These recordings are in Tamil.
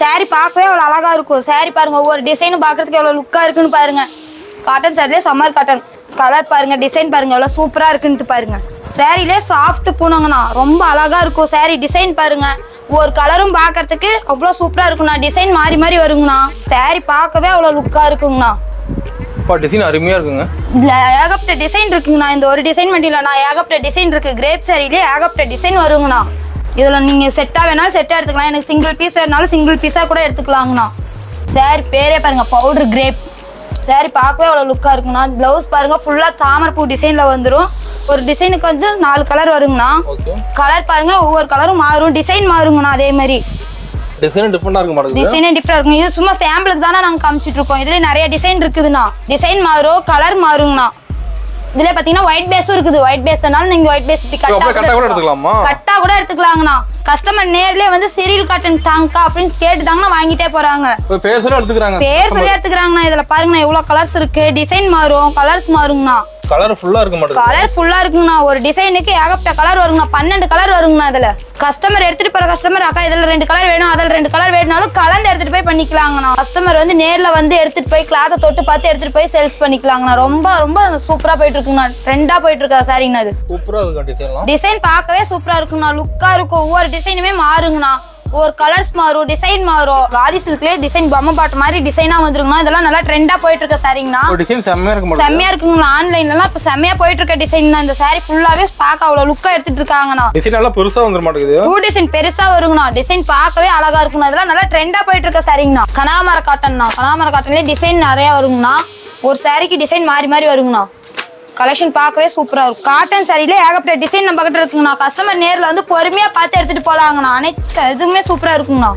saree பார்க்கவே அவ்வளோ அழகா இருக்கும் saree பாருங்க ஒவ்வொரு டிசைனும் பார்க்கறதுக்கு எவ்வளோ லுக்காக இருக்குன்னு பாருங்க காட்டன் சாரிலே சம்மர் காட்டன் கலர் பாருங்க டிசைன் பாருங்க எவ்வளோ சூப்பராக இருக்குன்ட்டு பாருங்க சாரிலே சாஃப்ட் பூனங்கண்ணா ரொம்ப அழகா இருக்கும் saree டிசைன் பாருங்க ஒரு கலரும் பார்க்கறதுக்கு அவ்வளோ சூப்பராக இருக்குண்ணா டிசைன் மாறி மாறி வருங்கண்ணா saree பார்க்கவே அவ்வளோ லுக்காக இருக்குங்கண்ணா அப்பா டிசைன் அருமையா இருக்குங்க இதுல ஏகப்பட்ட டிசைன் இருக்குங்கண்ணா இந்த ஒரு டிசைன் மட்டும் இல்லைண்ணா ஏகப்பட்ட டிசைன் இருக்கு கிரேப் சாரிலே ஏகப்பட்ட டிசைன் வருங்கண்ணா இதுல நீங்க செட்டா வேணாலும் செட்டா எடுத்துக்கலாம் எனக்கு சிங்கிள் பீஸ் வேணாலும் சிங்கிள் பீஸா கூட எடுத்துக்கலாங்கண்ணா சாரி பேரே பாருங்க பவுடர் கிரேப் சாரி பார்க்கவே அவ்வளோ லுக்காக இருக்குண்ணா ப்ளவுஸ் பாருங்க ஃபுல்லாக தாமரைப்பூ டிசைனில் வந்துடும் ஒரு டிசைனுக்கு வந்து நாலு கலர் வருங்கண்ணா ஓகே கலர் பாருங்க ஒவ்வொரு கலரும் மாறும் டிசைன் மாறுங்கண்ணா அதே மாதிரி டிசைன் டிஃப்ரெண்டா இருக்க மாட்டேங்குது டிசைனே டிஃப்ரெண்ட் இருக்கும் இது சும்மா சாம்பிளுக்கு தானே நாங்கள் காமிச்சிட்டு இருக்கோம் இதுல நிறைய டிசைன் இருக்குதுண்ணா டிசைன் மாறும் கலர் மாறுங்கண்ணா இதுல பாத்தீங்கன்னா ஒயிட் பேஸும் இருக்குது ஒயிட் பேஸ்னால நீங்க ஒயிட் பேஸ் இப்படி ஓ, அப்படியே கட்டா கூட எடுத்துக்கலாமா? கட்டா கூட எடுத்துக்கலாங்கண்ணா கஸ்டமர் நேர்லயே வந்து சிறில் காட்டன் தாங்கக்கா அப்படின்னு கேட்டுதாங்கண்ணா வாங்கிட்டே போறாங்க இப்போ பேர் சொல்லி எடுத்துக்கிறாங்க பேர் சொல்லி எடுத்துக்கிறாங்கண்ணா இதுல பாருங்கண்ணா எவ்வளவு கலர்ஸ் இருக்கு டிசைன் மாறும் கலர்ஸ் மாறுங்கண்ணா கலர் ஃபுல்லா இருக்க மாட்டேங்குது கலர் ஃபுல்லா இருக்குங்கண்ணா ஒரு டிசைனுக்கு ஏகப்பட்ட கலர் வருங்கண்ணா பன்னெண்டு கலர் வருங்கண்ணா இதுல கஸ்டமர் எடுத்துட்டு போற கஸ்டமர் அக்கா இதுல ரெண்டு கலர் வேணும் அதுல ரெண்டு கலர் வேணும்னாலும் கலந்து எடுத்துட்டு போய் பண்ணிக்கலாங்கண்ணா கஸ்டமர் வந்து நேர்ல வந்து எடுத்துட்டு போய் கிளாத்தை தொட்டு பார்த்து எடுத்துட்டு போய் சேல்ஸ் பண்ணிக்கலாங்கண்ணா ரொம்ப ரொம்ப சூப்பரா போயிட்டு இருக்குங்கண்ணா ட்ரெண்டா போயிட்டு இருக்கா சாரிங்கண்ணா அது சூப்பரா இருக்கு டிசைன்லாம் டிசைன் பார்க்கவே சூப்பரா இருக்குங்கண்ணா லுக்கா இருக்கும் ஒவ்வொரு டிசைனுமே மாறுங்கண்ணா ஒவ்வொரு கலர்ஸ் மாறும் டிசைன் மாறும் வாதி சில்க்லயே டிசைன் பொம்மை பாட்டு மாதிரி டிசைனா வந்துருங்கண்ணா இதெல்லாம் நல்லா ட்ரெண்டா போயிட்டு இருக்க சாரிங்கண்ணா ஒரு டிசைன் செம்மையா இருக்க மாட்டேங்குது செம்மையா இருக்குங்களா ஆன்லைன்லலாம் இப்போ செம்மையா போயிட்டு இருக்க டிசைன் தான் இந்த saree ஃபுல்லாவே பார்க்க அவ்வளோ லுக்கா எடுத்துட்டு இருக்காங்கண்ணா டிசைன் எல்லாம் பெருசா வந்துட மாட்டேங்குது பூ டிசைன் பெருசா வருங்கண்ணா டிசைன் பார்க்கவே அழகா இருக்குண்ணா இதெல்லாம் நல்லா ட்ரெண்டா போயிட்டு இருக்க சாரிங்கண்ணா கனாமர காட்டன்ண்ணா கனாமர காட்டன்லேயே டிசைன் நிறைய வருங்கண்ணா ஒரு சாரிக்கு டிசைன் மாறி மாறி வருங்கண்ணா கலெக்ஷன் பார்க்கவே சூப்பரா இருக்கும் காட்டன் சாரியில ஏகப்பட்ட டிசைன் நம்ம கிட்ட இருக்குங்கண்ணா கஸ்டமர் நேர்ல வந்து பொறுமையா பார்த்து எடுத்துட்டு போலாங்கண்ணா அனைத்து எதுவுமே சூப்பரா இருக்குங்கண்ணா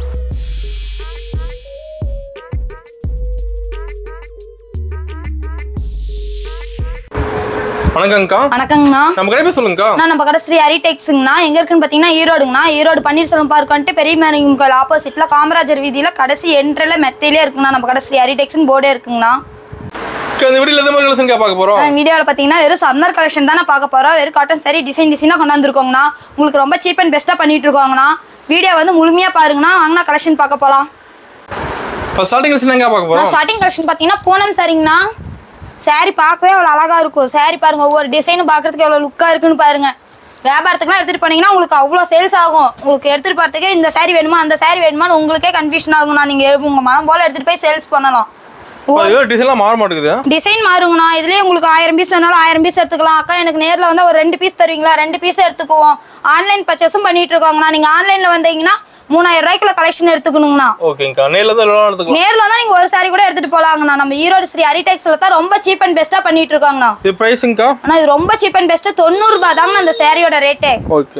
வணக்கம்க்கா வணக்கங்கண்ணா நம்ம கடை பேர் சொல்லுங்கக்கா அண்ணா நம்ம கடை ஸ்ரீ ஹரிடெக்ஸுங்கண்ணா எங்க இருக்குன்னு பார்த்தீங்கன்னா ஈரோடுங்கண்ணா ஈரோடு பன்னீர்செல்வம் பார்க் வந்துட்டு பெரிய மேரியம் கோயில் ஆப்போசிட்ல காமராஜர் வீதியில கடைசி என்ட்ரில மெத்தையிலே இருக்குங்கண்ணா நம்ம கடை ஸ்ரீ ஹரிடெக்ஸ்னு போர்டே இருக்குங்கண்ணா அக்கா, இந்த வீடியோல எந்த மாதிரி கலெக்ஷன் பார்க்க போறோம் வீடியோவில் பார்த்தீங்கன்னா வெறும் சம்மர் கலெக்ஷன் தானே பார்க்க போறோம் வெறும் காட்டன் சரி டிசைன் டிசைனாக கொண்டாந்துருக்கோங்கண்ணா உங்களுக்கு ரொம்ப சீப் அண்ட் பெஸ்ட்டாக பண்ணிட்டு இருக்கோங்கண்ணா வீடியோ வந்து முழுமையா பாருங்கண்ணா வாங்கினா கலெக்ஷன் பார்க்க போகலாம் இப்போ ஸ்டார்டிங் கலெக்ஷன் எங்க பார்க்க போறோம் ஸ்டார்டிங் கலெக்ஷன் பார்த்தீங்கன்னா பூனம் சாரிங்கண்ணா saree பார்க்கவே அவ்வளோ அழகா இருக்கும் saree பாருங்க ஒவ்வொரு டிசைனும் பார்க்கறதுக்கு எவ்வளோ லுக்காக இருக்குன்னு பாருங்க வியாபாரத்துக்குலாம் எடுத்துட்டு போனீங்கன்னா உங்களுக்கு அவ்வளோ சேல்ஸ் ஆகும் உங்களுக்கு எடுத்துட்டு போறதுக்கே இந்த saree வேணுமா அந்த saree வேணுமான்னு உங்களுக்கே கன்ஃபியூஷன் ஆகும்ண்ணா நீங்க உங்க மனம் போல எடுத்துட்டு போய் சேல்ஸ் பண்ணலாம் ஏதோ டிசைன்லாம் மாற மாட்டேங்குது டிசைன் மாறுங்கண்ணா இதுலயே உங்களுக்கு ஆயிரம் பீஸ் வேணாலும் ஆயிரம் பீஸ் எடுத்துக்கலாம் அக்கா எனக்கு நேர்ல வந்து ஒரு ரெண்டு பீஸ் தருவீங்களா ரெண்டு பீஸ் எடுத்துக்குவோம் ஆன்லைன் பர்ச்சேஸும் பண்ணிட்டு இருக்கோங்கண்ணா நீங்க ஆன்லைன்ல வந்தீங்கன்னா மூணாயிரம் ரூபாய்க்குள்ள கலெக்ஷன் எடுத்துக்கணுங்கண்ணா ஓகேங்கக்கா நேர்ல தான் எல்லாம் எடுத்துக்கலாம் நேர்ல தான் நீங்க ஒரு saree கூட எடுத்துட்டு போலாங்கண்ணா நம்ம ஈரோடு ஸ்ரீ ஹரிடெக்ஸ்ல தான் ரொம்ப சீப் அண்ட் பெஸ்ட்டா பண்ணிட்டு இருக்காங்கண்ணா இது ப்ரைஸுங்கக்கா ஆனா இது ரொம்ப சீப் அண்ட் பெஸ்ட் தொண்ணூறு ரூபாய் தாங்கண்ணா அந்த சாரியோட ரேட்டே ஓகே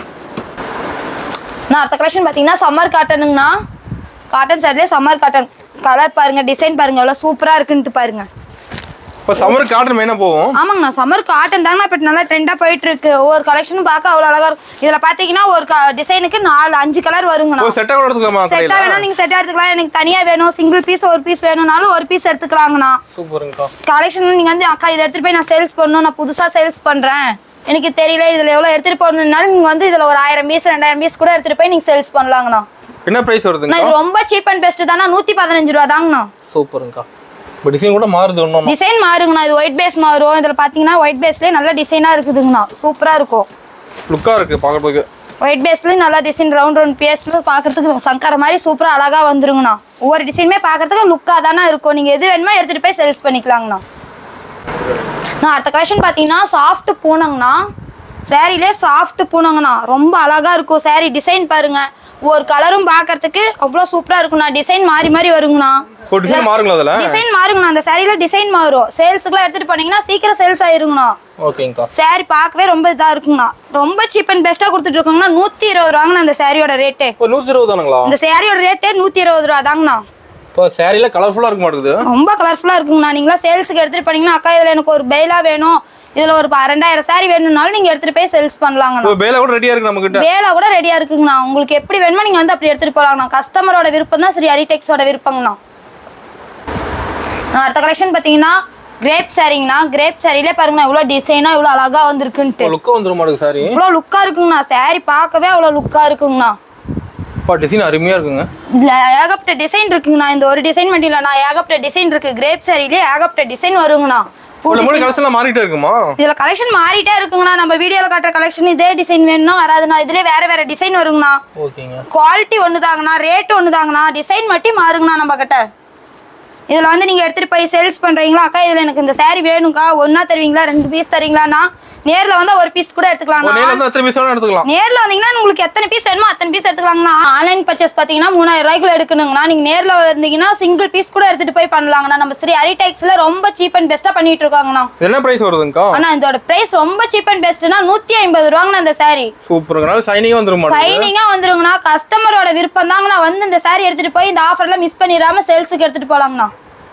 நான் அடுத்த கலெக்ஷன் பாத்தீங்கன்னா சம்மர் காட்டனுங்கண்ணா காட்டன் சாரிலே சம்மர் காட்டன் கலர் பாருங்க டிசைன் பாருங்க எவ்வளவு சூப்பரா இருக்குன்ட்டு பாருங்க இப்போ சம்மர் காட்டன் மெயினாக போவோம் ஆமாங்கண்ணா சம்மர் காட்டன் தாங்கண்ணா இப்போ நல்லா ட்ரெண்டாக போயிட்டு இருக்கு ஒவ்வொரு கலெக்ஷனும் பார்க்க அவ்வளோ அழகா இருக்கும் இதில் பார்த்தீங்கன்னா ஒரு டிசைனுக்கு நாலு அஞ்சு கலர் வருங்கண்ணா ஒரு செட்டாக கூட எடுத்துக்கலாமா செட்டாக கடையில் வேணா நீங்கள் செட்டாக எடுத்துக்கலாம் எனக்கு தனியாக வேணும் சிங்கிள் பீஸ் ஒரு பீஸ் வேணும்னாலும் ஒரு பீஸ் எடுத்துக்கலாங்கண்ணா சூப்பருங்கக்கா கலெக்ஷன் நீங்கள் வந்து அக்கா இதை எடுத்துகிட்டு போய் நான் சேல்ஸ் பண்ணணும் நான் புதுசாக சேல்ஸ் பண்ணுறேன் எனக்கு தெரியல இதில் எவ்வளோ எடுத்துகிட்டு போகணுன்னாலும் நீங்கள் வந்து இதில் ஒரு ஆயிரம் பீஸ் ரெண்டாயிரம் பீஸ் கூட எடுத்துகிட்டு போய் நீங்கள் சேல்ஸ் பண்ணலாங்கண்ணா என்ன ப்ரைஸ் நான் வருதுங்கக்கா இது ரொம்ப சீப் அண்ட் பெஸ்ட் தானே நூற்றி பதினஞ்சு ரூபா தாங்கண்ணா சூப்பருங்கக்கா இப்போ டிசைன் கூட மாறுது ஒன்றும் டிசைன் மாறுங்கண்ணா இது ஒயிட் பேஸ் மாறும் இதில் பார்த்தீங்கன்னா ஒயிட் பேஸ்லேயே நல்ல டிசைனாக இருக்குதுங்கண்ணா சூப்பராக இருக்கும் லுக்காக இருக்குது பார்க்கறதுக்கு ஒயிட் பேஸ்லேயும் நல்லா டிசைன் ரவுண்ட் ரவுண்ட் பேஸ்ல பார்க்கறதுக்கு சங்கர மாதிரி சூப்பராக அழகாக வந்துருங்கண்ணா ஒவ்வொரு டிசைனுமே பார்க்கறதுக்கு லுக்காக தானே இருக்கும் நீங்கள் எது வேணுமோ எடுத்துகிட்டு போய் சேல்ஸ் பண்ணிக்கலாங்கண்ணா நான் அடுத்த கலெக்ஷன் பார்த்தீங்கன்னா சாஃப்ட் பூனங்கண்ணா சேரீலே சாஃப்ட் பூனங்கண்ணா ரொம்ப அழகாக இருக்கும் saree டிசைன் பாருங்க ஒரு கலரும் பார்க்கறதுக்கு அவ்வளோ சூப்பராக இருக்குண்ணா டிசைன் மாறி மாறி வருங்கண்ணா ஒரு டிசைன் மாறுங்களா அதில் டிசைன் மாறுங்கண்ணா அந்த சேரீல டிசைன் மாறும் சேல்ஸுக்குலாம் எடுத்துகிட்டு போனீங்கன்னா சீக்கிரம் சேல்ஸ் ஆயிருங்கண்ணா ஓகேங்கக்கா saree பார்க்கவே ரொம்ப இதாக இருக்குங்கண்ணா ரொம்ப சீப் அண்ட் பெஸ்ட்டாக கொடுத்துட்டு இருக்கோங்கண்ணா நூற்றி இருபது ரூபாங்கண்ணா இந்த சாரியோட ரேட்டே இப்போ நூற்றி இருபது தானுங்களா இந்த சாரியோட ரேட்டே நூற்றி இருபது ரூபா தாங்கண்ணா இப்போ சேரீல கலர்ஃபுல்லாக இருக்க மாட்டேங்குது ரொம்ப கலர்ஃபுல்லாக இருக்குங்கண்ணா நீங்களா சேல்ஸுக்கு எடுத்துகிட்டு போனீங்கன்னா அக்கா இதில் எனக்கு ஒரு பெயிலாக வேணும் இதில் ஒரு ப- ரெண்டாயிரம் saree வேணும்னாலும் நீங்கள் எடுத்துகிட்டு போய் சேல்ஸ் பண்ணலாங்கண்ணா இப்போ பேல கூட ரெடியாக இருக்கு நம்மக்கிட்ட வேலை கூட ரெடியாக இருக்குங்கண்ணா உங்களுக்கு எப்படி வேணுமோ நீங்கள் வந்து அப்படி எடுத்துகிட்டு போகலாங்கண்ணா கஸ்டமரோட விருப்பம் தான் சரி அரிடெக்ஸோட விருப்பங்கண்ணா நான் அடுத்த கலெக்ஷன் பார்த்தீங்கன்னா கிரேப் சாரிங்கண்ணா கிரேப் சாரிலே பாருங்கண்ணா இவ்வளோ டிசைனாக இவ்வளோ அழகாக வந்திருக்குன்ட்டு லுக்காக வந்துட மாட்டேங்குது சாரி இவ்வளோ லுக்காக இருக்குங்கண்ணா saree பார்க்கவே அவ்வளோ லுக்காக இருக்குங்கண்ணா அப்பா டிசைன் அருமையா இருக்குங்க இதுல ஏகப்பட்ட டிசைன் இருக்குங்கண்ணா இந்த ஒரு டிசைன் மட்டும் இல்லைண்ணா ஏகப்பட்ட டிசைன் இருக்கு கிரேப் சாரிலே ஏகப்பட்ட டிசைன் வருங்கண்ணா பூ இந்த மூணு design. கலெக்ஷன்லாம் மாறிட்டே இருக்குமா இதுல கலெக்ஷன் மாறிட்டே இருக்குங்கண்ணா நம்ம வீடியோல காட்டுற கலெக்ஷன் இதே டிசைன் வேணும்னா வராதுண்ணா இதுல வேற வேற டிசைன் வருங்கண்ணா ஓகேங்க குவாலிட்டி ஒன்று தாங்கண்ணா ரேட் ஒன்று தாங்கண்ணா டிசைன் மட்டும் மாறுங்கண்ணா நம்ம கிட்ட இதில் வந்து நீங்கள் எடுத்துகிட்டு போய் சேல்ஸ் பண்ணுறீங்களா அக்கா இதில் எனக்கு இந்த saree வேணும்க்கா ஒன்றா தருவீங்களா ரெண்டு பீஸ் தருவீங்களாண்ணா நேரில் வந்தால் ஒரு பீஸ் கூட ஒரு எடுத்துக்கலாம்ண்ணா நேரில் வந்து எத்தனை பீஸ் வேணா எடுத்துக்கலாம் நேரில் வந்தீங்கன்னா உங்களுக்கு எத்தனை பீஸ் வேணுமோ அத்தனை பீஸ் எடுத்துக்கலாங்கண்ணா ஆன்லைன் பர்ச்சேஸ் பார்த்தீங்கன்னா மூணாயிரம் ரூபாய்க்குள்ள எடுக்கணுங்கண்ணா நீங்கள் நேரில் வந்தீங்கன்னா சிங்கிள் பீஸ் கூட எடுத்துகிட்டு போய் பண்ணலாங்கண்ணா நம்ம ஸ்ரீ ஹரிடெக்ஸில் ரொம்ப சீப் அண்ட் பெஸ்ட்டாக பண்ணிட்டு இருக்காங்கண்ணா இது என்ன பிரைஸ் வருதுங்கக்கா ஆனால் இதோட ப்ரைஸ் ரொம்ப சீப் அண்ட் பெஸ்ட்னா நூற்றி ஐம்பது ரூபாங்கண்ணா இந்த saree சூப்பருங்க நல்லா ஷைனிங்காக வந்துரும் மாட்டேங்குது சைனிங்கா வந்துருங்கண்ணா கஸ்டமரோட விருப்பம் தாங்கண்ணா வந்து இந்த saree எடுத்துட்டு போய் இந்த ஆஃபர்ல மிஸ் பண்ணிடாம சேல்ஸுக்கு எடுத்துட்டு போலாங்கண்ணா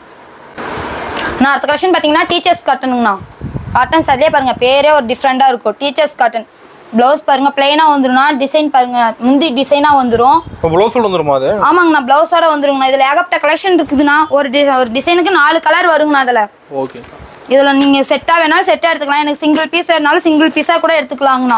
நான் அடுத்த கலெக்ஷன் பார்த்தீங்கன்னா டீச்சர்ஸ் காட்டனுங்கண்ணா காட்டன் சரியே பாருங்க பேரே ஒரு டிஃப்ரெண்டாக இருக்கும் டீச்சர்ஸ் காட்டன் ப்ளவுஸ் பாருங்க பிளைனாக வந்துரும்னா டிசைன் பாருங்க முந்தி டிசைனாக வந்துரும் இப்போ ப்ளவுஸ் வந்துருமா அது ஆமாங்கண்ணா ப்ளவுஸோட வந்துருங்கண்ணா இதில் ஏகப்பட்ட கலெக்ஷன் இருக்குதுண்ணா ஒரு டி ஒரு டிசைனுக்கு நாலு கலர் வருங்கண்ணா அதில் ஓகேக்கா இதில் நீங்கள் செட்டாக வேணாலும் செட்டாக எடுத்துக்கலாம் எனக்கு சிங்கிள் பீஸ் வேணாலும் சிங்கிள் பீஸாக கூட எடுத்துக்கலாங்கண்ணா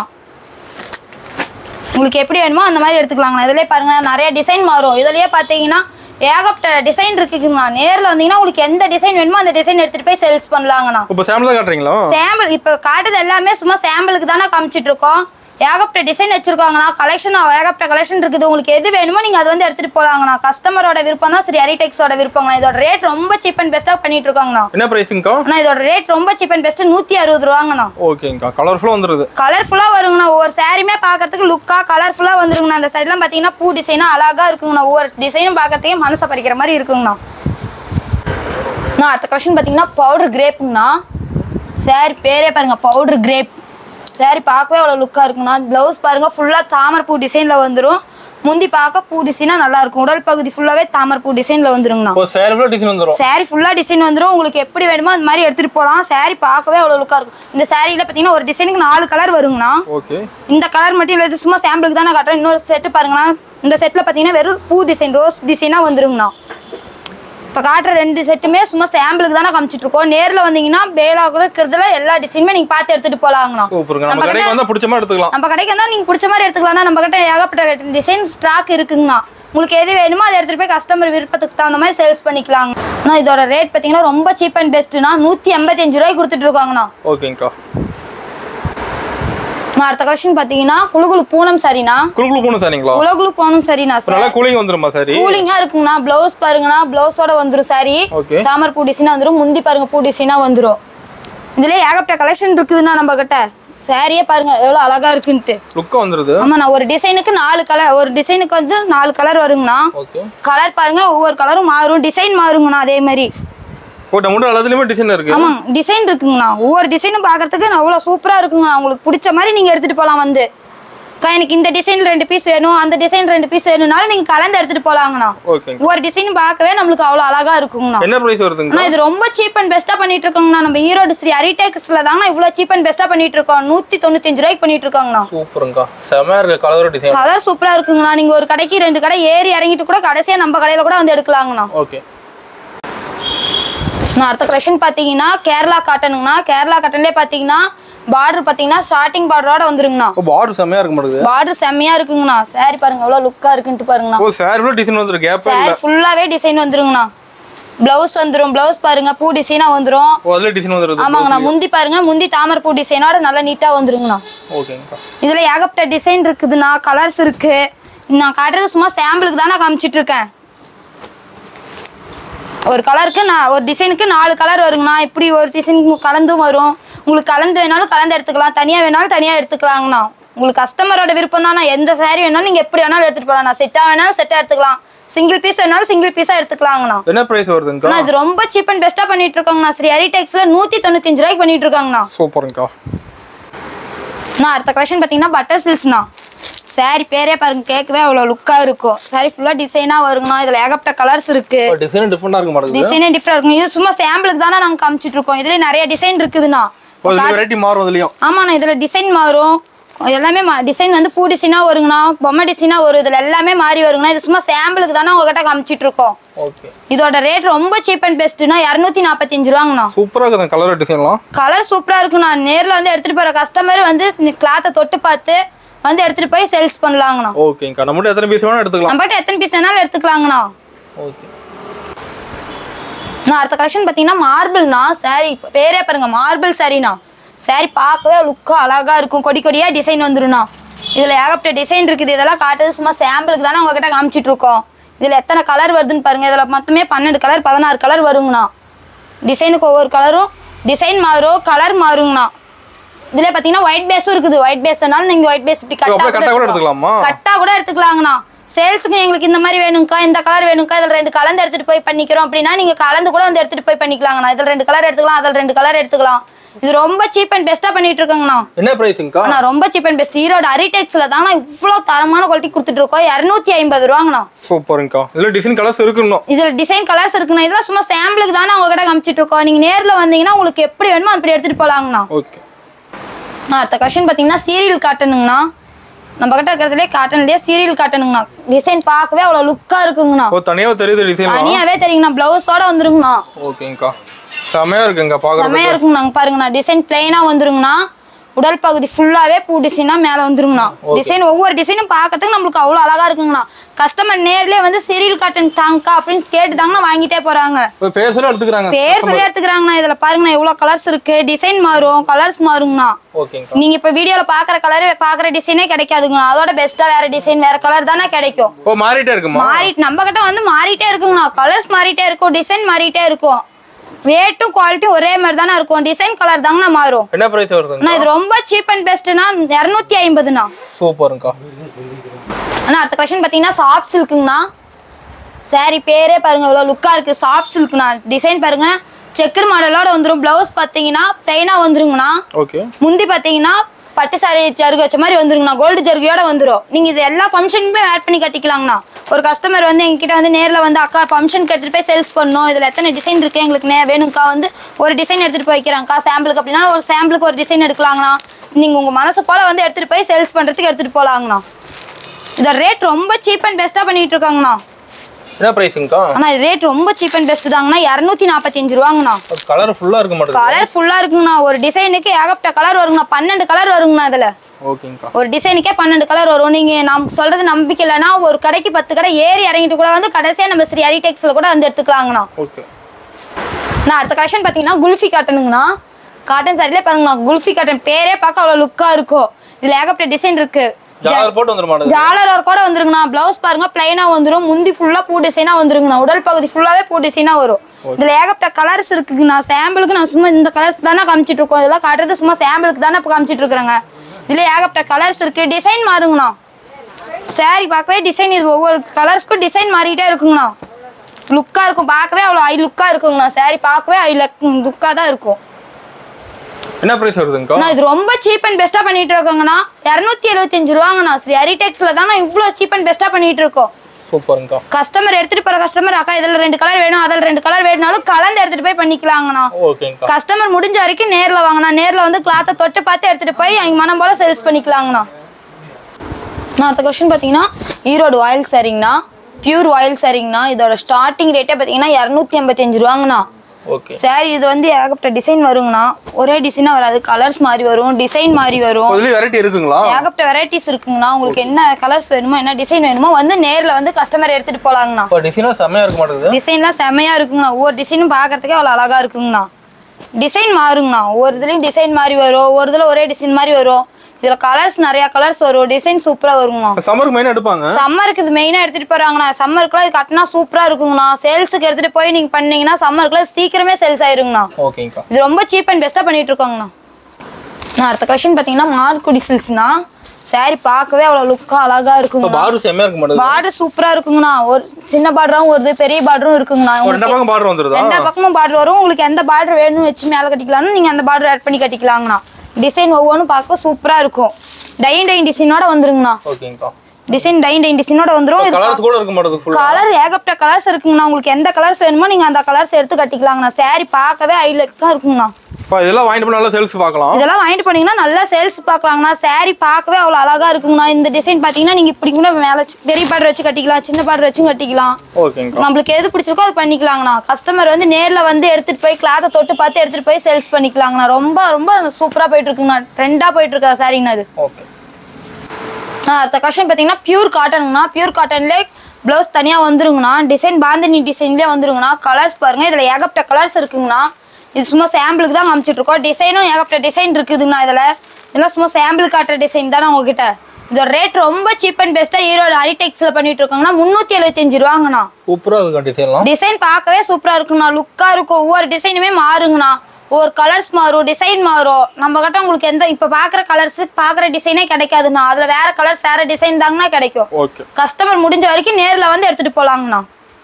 உங்களுக்கு எப்படி வேணுமோ அந்த மாதிரி எடுத்துக்கலாங்கண்ணா இதுலேயே பாருங்க நிறைய டிசைன் மாறும் இதுலயே பார்த்தீங்கன்னா ஏகப்பட்ட டிசைன் இருக்குங்கண்ணா நேரில் வந்தீங்கன்னா உங்களுக்கு எந்த டிசைன் வேணுமோ அந்த டிசைன் எடுத்துகிட்டு போய் சேல்ஸ் பண்ணலாங்கண்ணா இப்போ சாம்பிள் தான் காட்டுறீங்களா சாம்பிள் இப்போ காட்டுறது எல்லாமே சும்மா சாம்பிளுக்கு தானே காமிச்சிட்டு இருக்கோம் ஏகப்பட்ட டிசைன் வச்சிருக்காங்கண்ணா கலெக்ஷன் ஏகப்பட்ட கலெக்ஷன் இருக்குது உங்களுக்கு எது வேணுமோ நீங்கள் அது வந்து எடுத்துகிட்டு போகலாங்கண்ணா கஸ்டமரோட விருப்பம் தான் சரி ஹரிடெக்ஸோட விருப்பங்கண்ணா இதோட ரேட் ரொம்ப சீப் அண்ட் பெஸ்ட்டாக பண்ணிட்டு இருக்காங்கண்ணா என்ன ப்ரைஸுங்கக்கா அண்ணா இதோட ரேட் ரொம்ப சீப் அண்ட் பெஸ்ட் நூற்றி அறுபது ரூபாங்கண்ணா ஓகேங்கக்கா கலர்ஃபுல்லாக வந்துருது கலர்ஃபுல்லாக வருங்கண்ணா ஒவ்வொரு சாரியுமே பார்க்கறதுக்கு லுக்காக கலர்ஃபுல்லாக வந்துருங்கண்ணா அந்த சைட்லாம் பார்த்தீங்கன்னா பூ டிசைனாக அழகாக இருக்குங்கண்ணா ஒவ்வொரு டிசைனும் பார்க்கறதுக்கே மனசை பறிக்கிற மாதிரி இருக்குங்கண்ணா நான் அடுத்த கலெக்ஷன் பார்த்தீங்கன்னா பவுடர் கிரேப்புங்கண்ணா சாரி பேரே பாருங்க பவுடர் கிரேப் சாரி பார்க்கவே அவ்வளோ லுக்காக இருக்குங்கண்ணா ப்ளவுஸ் பாருங்க ஃபுல்லாக தாமரை பூ டிசைனில் வந்துடும் முந்தி பார்க்க பூ டிசைனாக நல்லா இருக்கும் உடல் பகுதி ஃபுல்லாகவே தாமரை பூ டிசைனில் வந்துருங்கண்ணா இப்போ சேரி ஃபுல்லாக டிசைன் வந்துரும் சாரி ஃபுல்லாக டிசைன் வந்துடும் உங்களுக்கு எப்படி வேணுமோ அந்த மாதிரி எடுத்துகிட்டு போகலாம் சாரி பார்க்கவே அவ்வளோ லுக்காக இருக்கும் இந்த சாரியில் பார்த்தீங்கன்னா ஒரு டிசைனுக்கு நாலு கலர் வருங்கண்ணா ஓகே இந்த கலர் மட்டும் இல்லை இது சும்மா சாம்பிளுக்கு தான் நான் காட்டுறேன் இன்னொரு செட்டு பாருங்கண்ணா இந்த செட்டில் பார்த்தீங்கன்னா வெறும் பூ டிசைன் ரோஸ் டிசைனாக வந்துருங்கண்ணா இப்போ காட்டுற ரெண்டு செட்டுமே சும்மா சாம்பிளுக்கு தானே காமிச்சிட்டு இருக்கோம் நேரில் வந்தீங்கன்னா பேலா கூட இருக்கிறதுல எல்லா டிசைனுமே நீங்கள் பார்த்து எடுத்துகிட்டு போகலாங்கண்ணா சூப்பருங்க நம்ம நம்ம கடைக்கு வந்தால் பிடிச்ச மாதிரி எடுத்துக்கலாம் நம்ம கடைக்கு வந்தால் நீங்கள் பிடிச்ச மாதிரி எடுத்துக்கலாம்னா நம்ம கிட்ட ஏகப்பட்ட டிசைன் ஸ்டாக் இருக்குங்கண்ணா உங்களுக்கு எது வேணுமோ அதை எடுத்துகிட்டு போய் கஸ்டமர் விருப்பத்துக்கு தகுந்த மாதிரி சேல்ஸ் பண்ணிக்கலாங்க ஆனால் இதோட ரேட் பார்த்தீங்கன்னா ரொம்ப சீப் அண்ட் பெஸ்ட்டுனா நூற்றி எண்பத்தஞ்சு ரூபாய்க்கு கொடுத்துட்டு இருக்காங்கண்ணா ஓகேங்கக்கா நான் அடுத்த கலெக்ஷன் பார்த்தீங்கன்னா குழுகுழு பூனம் சரிண்ணா குழுக்குழு போகணும் சாரிங்களா குழுகுழு பூனம் சரிண்ணா இப்போ நல்லா கூலிங் வந்துருமா சாரி கூலிங்கா இருக்குங்கண்ணா ப்ளவுஸ் பாருங்கண்ணா ப்ளவுஸோட வந்துரும் சாரி Okay. தாமரை பூ டிசைனா வந்துரும் முந்தி பாருங்க பூ டிசைனா வந்துரும் இதுல ஏகப்பட்ட கலெக்ஷன் இருக்குதுண்ணா நம்ம கிட்ட சாரியே பாருங்க எவ்வளவு அழகா இருக்குன்ட்டு லுக்காக வந்துருது ஆமாண்ணா ஒரு டிசைனுக்கு நாலு கலர் ஒரு டிசைனுக்கு வந்து நாலு கலர் வருங்கண்ணா ஓகே கலர் பாருங்க ஒவ்வொரு கலரும் மாறும் டிசைன் மாறுங்கண்ணா அதே மாதிரி போட்ட முட்டை எல்லாத்துலேயுமே டிசைன் இருக்கு ஆமாங்க டிசைன் இருக்குங்கண்ணா ஒவ்வொரு டிசைனும் பார்க்கறதுக்கு அவ்வளோ சூப்பராக இருக்குங்கண்ணா உங்களுக்கு பிடிச்ச மாதிரி நீங்கள் எடுத்துகிட்டு போகலாம் வந்து அக்கா, எனக்கு இந்த டிசைன் ரெண்டு பீஸ் வேணும் அந்த டிசைன் ரெண்டு பீஸ் வேணும்னாலும் நீங்கள் கலந்து எடுத்துகிட்டு போகலாங்கண்ணா ஓகேங்க ஒவ்வொரு டிசைன் பார்க்கவே நம்மளுக்கு அவ்வளோ அழகா இருக்குங்கண்ணா என்ன ப்ரைஸ் வருதுங்க அண்ணா இது ரொம்ப சீப் அண்ட் பெஸ்ட்டாக பண்ணிட்டு இருக்கோங்கண்ணா நம்ம ஈரோடு ஸ்ரீ ஹரிடெக்ஸ்ல தாங்கண்ணா இவ்வளோ சீப் அண்ட் பெஸ்ட்டாக பண்ணிட்டு இருக்கோம் நூற்றி தொண்ணூத்தஞ்சு ரூபாய்க்கு பண்ணிட்டு இருக்கோங்கண்ணா சூப்பருங்கக்கா செமையாக இருக்கு கலர் டிசைன் கலர் சூப்பராக இருக்குங்கண்ணா நீங்கள் ஒரு கடைக்கு ரெண்டு கடை ஏறி இறங்கிட்டு கூட கடைசியாக நம்ம கடையில் கூட வந்து எடுக்கலாங்கண்ணா ஓகே நான் அடுத்த கலெக்ஷன் பார்த்தீங்கன்னா கேரளா காட்டனுங்கண்ணா கேரளா காட்டன்லேயே பார்த்தீங்கன்னா பார்டர் பார்த்தீங்கன்னா ஸ்டார்டிங் பார்டரோட வந்துருங்கண்ணா ஓ பார்டர் செமையாக இருக்க மாட்டேங்குது பார்டர் செம்மையா இருக்குங்கண்ணா சாரி பாருங்க எவ்வளோ லுக்காக இருக்குன்ட்டு பாருங்கண்ணா ஓ சாரி ஃபுல்லாக டிசைன் வந்துருக்கு கேப்பே சாரி இல்லை ஃபுல்லாகவே டிசைன் வந்துருங்கண்ணா ப்ளவுஸ் வந்துரும் ப்ளவுஸ் பாருங்க பூ டிசைனாக வந்துரும் ஓ அதில் டிசைன் வந்துருது ஆமாங்கண்ணா முந்தி பாருங்க முந்தி தாமரை பூ டிசைனோட நல்லா நீட்டாக வந்துருங்கண்ணா ஓகேங்கக்கா இதுல ஏகப்பட்ட டிசைன் இருக்குதுண்ணா கலர்ஸ் இருக்கு நான் காட்டுறது சும்மா சாம்பிளுக்கு தானே காமிச்சிட்டு இருக்கேன் ஒரு கலருக்கு நான் ஒரு டிசைனுக்கு நாலு கலர் வருங்கண்ணா இப்படி ஒரு டிசைனுக்கு கலந்தும் வரும் உங்களுக்கு கலந்து வேணாலும் கலந்து எடுத்துக்கலாம் தனியாக வேணாலும் தனியாக எடுத்துக்கலாங்கண்ணா உங்களுக்கு கஸ்டமரோட விருப்பம் தான் எந்த saree வேணாலும் நீங்கள் எப்படி வேணாலும் எடுத்துகிட்டு போகலாம் நான் செட்டாக வேணாலும் செட்டாக எடுத்துக்கலாம் சிங்கிள் பீஸ் வேணாலும் சிங்கிள் பீஸாக எடுத்துக்கலாங்கண்ணா என்ன ப்ரைஸ் வருதுங்கக்கா அண்ணா இது ரொம்ப சீப் அண்ட் பெஸ்ட்டாக பண்ணிட்டு இருக்காங்கண்ணா ஸ்ரீ ஹரிடெக்ஸில் நூற்றி தொண்ணூத்தஞ்சு ரூபாய்க்கு பண்ணிட்டு இருக்காங்கண்ணா சூப்பருங்கக்கா நான் அடுத்த கலெக்ஷன் பார்த்தீங்கன்னா பட்டர் சில்ஸ்ண்ணா சாரி பேரே பாருங்க கேட்கவே அவ்வளோ லுக்காக இருக்கும் சாரி ஃபுல்லாக டிசைனாக வருங்கண்ணா இதில் ஏகப்பட்ட கலர்ஸ் இருக்கு டிசைன் டிஃப்ரெண்டாக இருக்க மாட்டேங்குது டிசைனே டிஃப்ரெண்ட் இருக்கும் இது சும்மா சாம்பிளுக்கு தானே நாங்கள் காமிச்சிட்டு இருக்கோம் இதுல நிறைய டிசைன் இருக்குதுண்ணா ஓ இது வெரைட்டி மாறும் அதுலேயும் ஆமாண்ணா இதில் டிசைன் மாறும் எல்லாமே டிசைன் வந்து பூ டிசைனாக வருங்கண்ணா பொம்மை டிசைனாக வரும் இதில் எல்லாமே மாறி வருங்கண்ணா இது சும்மா சாம்பிளுக்கு தானே உங்ககிட்ட காமிச்சிட்டு இருக்கோம் ஓகே இதோட ரேட் ரொம்ப சீப் அண்ட் பெஸ்ட்டுனா இரநூத்தி நாற்பத்தஞ்சு ரூபாங்கண்ணா சூப்பராக இருக்குது கலர் டிசைன்லாம் கலர் சூப்பராக இருக்குண்ணா நேரில் வந்து எடுத்துகிட்டு போகிற கஸ்டமர் வந்து கிளாத்தை தொட்டு பார்த்து வந்து எடுத்துட்டு போய் சேல்ஸ் பண்ணலாங்கண்ணா ஓகேங்கக்கா நம்மகிட்ட எத்தனை பீஸ் வேணா எடுத்துக்கலாம் நம்மகிட்ட எத்தனை பீஸ் வேணாலும் எடுத்துக்கலாங்கண்ணா ஓகே நான் அடுத்த கலெக்ஷன் பார்த்தீங்கன்னா மார்பிள்னா சாரி பேரே பாருங்க மார்பிள் சாரிண்ணா சாரி பார்க்கவே லுக்காக அழகா இருக்கும் கொடி கொடியாக டிசைன் வந்துருண்ணா இதில் ஏகப்பட்ட டிசைன் இருக்குது இதெல்லாம் காட்டுறது சும்மா சாம்பிளுக்கு தானே உங்ககிட்ட காமிச்சிட்டு இருக்கோம் இதில் எத்தனை கலர் வருதுன்னு பாருங்க இதில் மொத்தமே பன்னெண்டு கலர் பதினாறு கலர் வருங்கண்ணா டிசைனுக்கு ஒவ்வொரு கலரும் டிசைன் மாறும் கலர் மாறுங்கண்ணா இதில் பார்த்தீங்கன்னா ஒயிட் பேஸும் இருக்குது ஒயிட் பேஸ்னாலும் நீங்கள் ஒயிட் பேஸ் இப்படி அப்படியே கட்டா கூட கட்டா எடுத்துக்கலாமா கட்டா கூட எடுத்துக்கலாங்கண்ணா சேல்ஸுக்கு எங்களுக்கு இந்த மாதிரி வேணும்க்கா இந்த கலர் வேணும்க்கா இதில் ரெண்டு கலந்து எடுத்துட்டு போய் பண்ணிக்கிறோம் அப்படின்னா நீங்க கலந்து கூட வந்து எடுத்துட்டு போய் பண்ணிக்கலாங்கண்ணா இதில் ரெண்டு கலர் எடுத்துக்கலாம் அதில் ரெண்டு கலர் எடுத்துக்கலாம் இது ரொம்ப சீப் அண்ட் பெஸ்ட்டாக பண்ணிட்டு இருக்கோங்கண்ணா என்ன பிரைஸுங்கக்கா அண்ணா ரொம்ப சீப் அண்ட் பெஸ்ட் ஈரோடு அரிடெக்ஸில் தாங்கண்ணா இவ்வளோ தரமான குவாலிட்டி கொடுத்துட்டு இருக்கோம் இரநூத்தி ஐம்பது ரூபாங்கண்ணா சூப்பருங்கக்கா இதுல டிசைன் கலர்ஸ் இருக்குன்னு இதில் டிசைன் கலர்ஸ் இருக்குண்ணா இதெல்லாம் சும்மா சாம்பிளுக்கு தானே உங்ககிட்ட காமிச்சிட்டு இருக்கோம் நீங்க நேர்ல வந்தீங்கன்னா உங்களுக்கு எப்படி வேணுமோ அப்படி எடுத்துட்டு போலாங்கண்ணா ஓகே நான் அடுத்த கொஸ்டின் பார்த்தீங்கன்னா சீரியல் காட்டனுங்கண்ணா நம்ம கிட்ட இருக்கிறதுலே காட்டன்லேயே சீரியல் காட்டனுங்கண்ணா டிசைன் பார்க்கவே அவ்வளோ லுக்காக இருக்குங்கண்ணா ஓ தனியாக தெரியுது டிசைன் தனியாவே தெரியுங்கண்ணா ப்ளவுஸோட வந்துருங்கண்ணா ஓகேங்கக்கா செமையா இருக்குங்க செமையா பார்க்குறது இருக்குங்கண்ணா பாருங்கண்ணா டிசைன் பிளெயினா வந்துருங்கண்ணா உடல் பகுதி ஃபுல்லாவே பூ டிசைனா மேல வந்துருங்கண்ணா டிசைன் ஒவ்வொரு டிசைனும் பார்க்கறதுக்கு நம்மளுக்கு அவ்வளோ அழகா இருக்குங்கண்ணா கஸ்டமர் நேர்லயே வந்து சீரியல் காட்டன் தாங்கக்கா அப்படின்னு கேட்டு தாங்கண்ணா வாங்கிட்டே போறாங்க இப்போ பேர் சொல்ல எடுத்துக்கிறாங்க பேர் சொல்லி எடுத்துக்கிறாங்கண்ணா இதுல பாருங்கண்ணா எவ்வளவு கலர்ஸ் இருக்கு டிசைன் மாறும் கலர்ஸ் மாறுங்கண்ணா ஓகேங்கக்கா நீங்க இப்ப வீடியோல பாக்குற கலர் பாக்குற டிசைனே கிடைக்காதுங்கண்ணா அதோட பெஸ்ட்டா வேற டிசைன் வேற கலர் தானே கிடைக்கும் ஓ மாறிட்டே இருக்குமா மாறிட்டு நம்ம கிட்ட வந்து மாறிட்டே இருக்குங்கண்ணா கலர்ஸ் மாறிட்டே இருக்கும் டிசைன் மாறிட்டே இருக்கும் ரேட்டும் குவாலிட்டி ஒரே மாதிரி தானே இருக்கும் டிசைன் கலர் தாங்கண்ணா மாறும் என்ன பிரைஸ் வருதுங்க அண்ணா இது ரொம்ப சீப் அண்ட் பெஸ்ட்னா இரநூத்தி ஐம்பதுண்ணா சூப்பருங்கக்கா அண்ணா அடுத்த கலெக்ஷன் பார்த்தீங்கன்னா சாஃப்ட் சில்க்குங்கண்ணா சாரி பேரே பாருங்க இவ்வளோ லுக்காக இருக்குது சாஃப்ட் சில்க்ண்ணா டிசைன் பாருங்க செக்குடு மாடலோட வந்துடும் ப்ளவுஸ் பார்த்தீங்கன்னா பிளைனாக வந்துருங்கண்ணா ஓகே முந்தி பார்த்தீங்கன்னா பட்டு சாரி ஜருகு வச்ச மாதிரி வந்துருங்கண்ணா கோல்டு ஜருகையோட வந்துடும் நீங்கள் இது எல்லா ஃபங்க்ஷனுக்குமே ஆட் பண்ணி கட்டிக்கலாங்கண்ணா ஒரு கஸ்டமர் வந்து எங்ககிட்ட வந்து நேரில் வந்து அக்கா ஃபங்க்ஷனுக்கு எடுத்துகிட்டு போய் சேல்ஸ் பண்ணணும் இதில் எத்தனை டிசைன் இருக்குது எங்களுக்கு நே வேணும்க்கா வந்து ஒரு டிசைன் எடுத்துகிட்டு போய் வைக்கிறாங்க்கா சாம்பிளுக்கு அப்படின்னா ஒரு சாம்பிளுக்கு ஒரு டிசைன் எடுக்கலாங்கண்ணா நீங்கள் உங்கள் மனசு போல் வந்து எடுத்துகிட்டு போய் சேல்ஸ் பண்ணுறதுக்கு எடுத்துகிட்டு போகலாங்கண்ணா இதோட ரேட் ரொம்ப சீப் அண்ட் பெஸ்ட்டாக பண்ணிட்டு இருக்காங்கண்ணா என்ன பிரைஸுங்கக்கா ஆனால் இது ரேட் ரொம்ப சீப் அண்ட் பெஸ்ட் தாங்கண்ணா இரநூத்தி நாற்பத்தஞ்சு ரூபாங்கண்ணா கலர் ஃபுல்லா இருக்க மாட்டேங்குது கலர் ஃபுல்லாக இருக்குங்கண்ணா ஒரு டிசைனுக்கு ஏகப்பட்ட கலர் வருங்கண்ணா பன்னெண்டு கலர் வருங்கண்ணா இதில் ஓகேங்கக்கா ஒரு டிசைனுக்கே பன்னெண்டு கலர் வரும் நீங்கள் நம்ம சொல்கிறது நம்பிக்கை இல்லைன்னா ஒரு கடைக்கு பத்து கடை ஏறி இறங்கிட்டு கூட வந்து கடைசியாக நம்ம ஸ்ரீ ஹரிடெக்ஸில் கூட வந்து எடுத்துக்கலாங்கண்ணா ஓகே நான் அடுத்த கலெக்ஷன் பார்த்தீங்கன்னா குல்ஃபி காட்டனுங்கண்ணா காட்டன் சாரிலே பாருங்கண்ணா குல்ஃபி காட்டன் பேரே பார்க்க அவ்வளோ லுக்காக இருக்கும் இதில் ஏகப்பட்ட டிசைன் இருக்குது ஜாலர் போட்டு வந்துட மாட்டேங்குது ஜாலர் ஒர்க் கூட வந்துருங்கண்ணா பிளவுஸ் பாருங்க பிளைனா வந்துரும் முந்தி ஃபுல்லா பூ டிசைனா வந்துருங்கண்ணா உடல் பகுதி ஃபுல்லாவே பூ டிசைனா வரும் இதுல ஏகப்பட்ட கலர்ஸ் இருக்குங்கண்ணா சாம்பிளுக்கு நான் சும்மா இந்த கலர்ஸ் தானே காமிச்சிட்டு இருக்கோம் இதெல்லாம் காட்டுறது சும்மா சாம்பிளுக்கு தானே இப்போ காமிச்சிட்டு இருக்கிறேங்க இதுல ஏகப்பட்ட கலர்ஸ் இருக்கு டிசைன் மாறுங்கண்ணா சாரி பார்க்கவே டிசைன் இது ஒவ்வொரு கலர்ஸ்க்கும் டிசைன் மாறிட்டே இருக்குங்கண்ணா லுக்கா இருக்கும் பார்க்கவே அவ்வளோ ஐ லுக்கா இருக்குங்கண்ணா சாரி பார்க்கவே ஐ லுக்கா தான் இருக்கும் என்ன பிரைஸ் வருதுங்கக்கா நான் இது ரொம்ப சீப் அண்ட் பெஸ்ட்டாக பண்ணிட்டு இருக்கோங்கண்ணா இரநூத்தி எழுபத்தஞ்சு ரூபாங்கண்ணா ஸ்ரீ ஹரிடெக்ஸில் தான் நான் இவ்வளோ சீப் அண்ட் பெஸ்ட்டாக பண்ணிட்டு இருக்கோம் சூப்பருங்கக்கா கஸ்டமர் எடுத்துட்டு போற கஸ்டமர் அக்கா இதுல ரெண்டு கலர் வேணும் அதில் ரெண்டு கலர் வேணும்னாலும் கலந்து எடுத்துட்டு போய் பண்ணிக்கலாங்கண்ணா ஓகேங்கக்கா கஸ்டமர் முடிஞ்ச வரைக்கும் நேர்ல வாங்கண்ணா நேர்ல வந்து கிளாத்தை தொட்டு பார்த்து எடுத்துட்டு போய் அவங்க மனம் போல சேல்ஸ் பண்ணிக்கலாங்கண்ணா நான் அடுத்த கொஸ்டின் பார்த்தீங்கன்னா ஈரோடு ஆயில் சரிங்கண்ணா பியூர் ஆயில் சரிங்கண்ணா இதோட ஸ்டார்டிங் ரேட்டே பார்த்தீங்கன்னா இரநூத்தி ஐம்பத்தஞ்சு ரூபாங்கண்ணா ஓகே சாரி இது வந்து ஏகப்பட்ட டிசைன் வருங்கண்ணா ஒரே டிசைனாக வராது கலர்ஸ் மாதிரி வரும் டிசைன் மாதிரி வரும் இதுலயும் வெரைட்டி இருக்குங்களா ஏகப்பட்ட வெரைட்டிஸ் இருக்குங்கண்ணா உங்களுக்கு என்ன கலர்ஸ் வேணுமோ என்ன டிசைன் வேணுமோ வந்து நேர்ல வந்து கஸ்டமர் எடுத்துட்டு போலாங்கண்ணா இப்போ டிசைனாக செம்மையா இருக்க மாட்டேங்குது டிசைன்லாம் செமையா இருக்குங்கண்ணா ஒவ்வொரு டிசைனும் பார்க்கறதுக்கே அவ்வளோ அழகா இருக்குங்கண்ணா டிசைன் மாறுங்கண்ணா ஒவ்வொரு இதுலேயும் டிசைன் மாதிரி வரும் ஒரு இதில் ஒரே டிசைன் மாதிரி வரும் இதில் கலர்ஸ் நிறைய கலர்ஸ் வரும் டிசைன் சூப்பராக வருங்கண்ணா சம்மருக்கு மெயினாக எடுப்பாங்க சம்மருக்கு இது மெயினாக எடுத்துகிட்டு போகிறாங்கண்ணா சம்மருக்குலாம் இது கட்டினா சூப்பராக இருக்குங்கண்ணா சேல்ஸுக்கு எடுத்துகிட்டு போய் நீங்கள் பண்ணீங்கன்னா சம்மருக்குலாம் சீக்கிரமே சேல்ஸ் ஆயிருங்கண்ணா ஓகேங்கக்கா இது ரொம்ப சீப் அண்ட் பெஸ்ட்டாக பண்ணிட்டு இருக்காங்கண்ணா நான் அடுத்த கொஸ்டின் பார்த்தீங்கன்னா மார்க்குடி சில்க்ஸ்ண்ணா saree பார்க்கவே அவ்வளோ லுக்காக அழகாக இப்போ இருக்குங்கண்ணா பார்டர் செம்மையா இருக்க மாட்டேங்குது பார்டர் சூப்பராக இருக்குங்கண்ணா ஒரு சின்ன பார்டரும் வருது பெரிய பார்டரும் இருக்குங்கண்ணா ஒரு ரெண்டு பக்கம் பார்டர் வந்துருதா ரெண்டா பக்கமும் பார்டர் வரும் உங்களுக்கு எந்த பார்டர் வேணும்னு வச்சு மேலே கட்டிக்கலாம்னு நீங்கள் அந்த பார்டர் ஆட் பண்ணி கட்டிக்கலாங்கண்ணா டிசைன் ஒவ்வொன்றும் பார்க்க சூப்பராக இருக்கும் டைன் டைன் டிசைனோட வந்துருங்கண்ணா ஓகேங்கக்கா டிசைன் டைன் டைன் டிசைனோட வந்துரும் இது கலர்ஸ் கூட இருக்க மாட்டேங்குது ஃபுல்லா கலர் ஏகப்பட்ட கலர்ஸ் இருக்குங்கண்ணா உங்களுக்கு எந்த கலர்ஸ் வேணுமோ நீங்கள் அந்த கலர்ஸ் எடுத்து கட்டிக்கலாங்கண்ணா saree பார்க்கவே ஹைலக்காக இருக்குங்கண்ணா இப்போ இதெல்லாம் வாங்கிட்டு போய் நல்லா சேல்ஸ் பார்க்கலாம் இதெல்லாம் வாங்கிட்டு போனீங்கன்னா நல்லா சேல்ஸ் பார்க்கலாங்கண்ணா saree பார்க்கவே அவ்வளோ அழகா இருக்குங்கண்ணா இந்த டிசைன் பார்த்தீங்கன்னா நீங்கள் இப்படி கூட மேலே பெரிய பார்டர் வச்சு கட்டிக்கலாம் சின்ன பார்டர் வச்சும் கட்டிக்கலாம் ஓகேங்கக்கா நம்மளுக்கு எது பிடிச்சிருக்கோ அது பண்ணிக்கலாங்கண்ணா கஸ்டமர் வந்து நேர்ல வந்து எடுத்துட்டு போய் கிளாத்தை தொட்டு பார்த்து எடுத்துட்டு போய் சேல்ஸ் பண்ணிக்கலாங்கண்ணா ரொம்ப ரொம்ப சூப்பரா போயிட்டு இருக்குங்கண்ணா ட்ரெண்டா போயிட்டு இருக்கா சாரிங்கண்ணா அது ஓகே ஆ, அடுத்த கலெக்ஷன் பார்த்தீங்கன்னா பியூர் காட்டனுங்கண்ணா பியூர் காட்டன்லேயே ப்ளவுஸ் தனியாக வந்துருங்கண்ணா டிசைன் பாந்தினி டிசைன்லேயே வந்துருங்கண்ணா கலர்ஸ் பாருங்கள் இதில் ஏகப்பட்ட கலர்ஸ் இருக்குங்கண்ணா இது சும்மா சாம்பிளுக்கு தான் காமிச்சிட்டு இருக்கோம் டிசைனும் ஏகப்பட்ட டிசைன் இருக்குதுங்கண்ணா இதில் இதெல்லாம் சும்மா சாம்பிள் காட்டுற டிசைன் தானே உங்ககிட்ட இதோட ரேட் ரொம்ப சீப் அண்ட் பெஸ்ட்டாக ஈரோடு ஹரிடெக்ஸில் பண்ணிட்டு இருக்காங்கன்னா முந்நூற்றி எழுபத்தஞ்சு ரூபாங்கண்ணா சூப்பரா இருக்கு டிசைன்லாம் டிசைன் பார்க்கவே சூப்பராக இருக்குண்ணா லுக்காக இருக்கும் ஒவ்வொரு டிசைனுமே மாறுங்கண்ணா ஒவ்வொரு கலர்ஸ் மாறும் டிசைன் மாறும் நம்ம கிட்ட உங்களுக்கு எந்த இப்போ பார்க்குற கலர்ஸ் பார்க்குற டிசைனே கிடைக்காதுண்ணா அதில் வேற கலர்ஸ் வேற டிசைன் தாங்கண்ணா கிடைக்கும் ஓகே கஸ்டமர் முடிஞ்ச வரைக்கும் நேரில் வந்து எடுத்துகிட்டு போகலாங்கண்ணா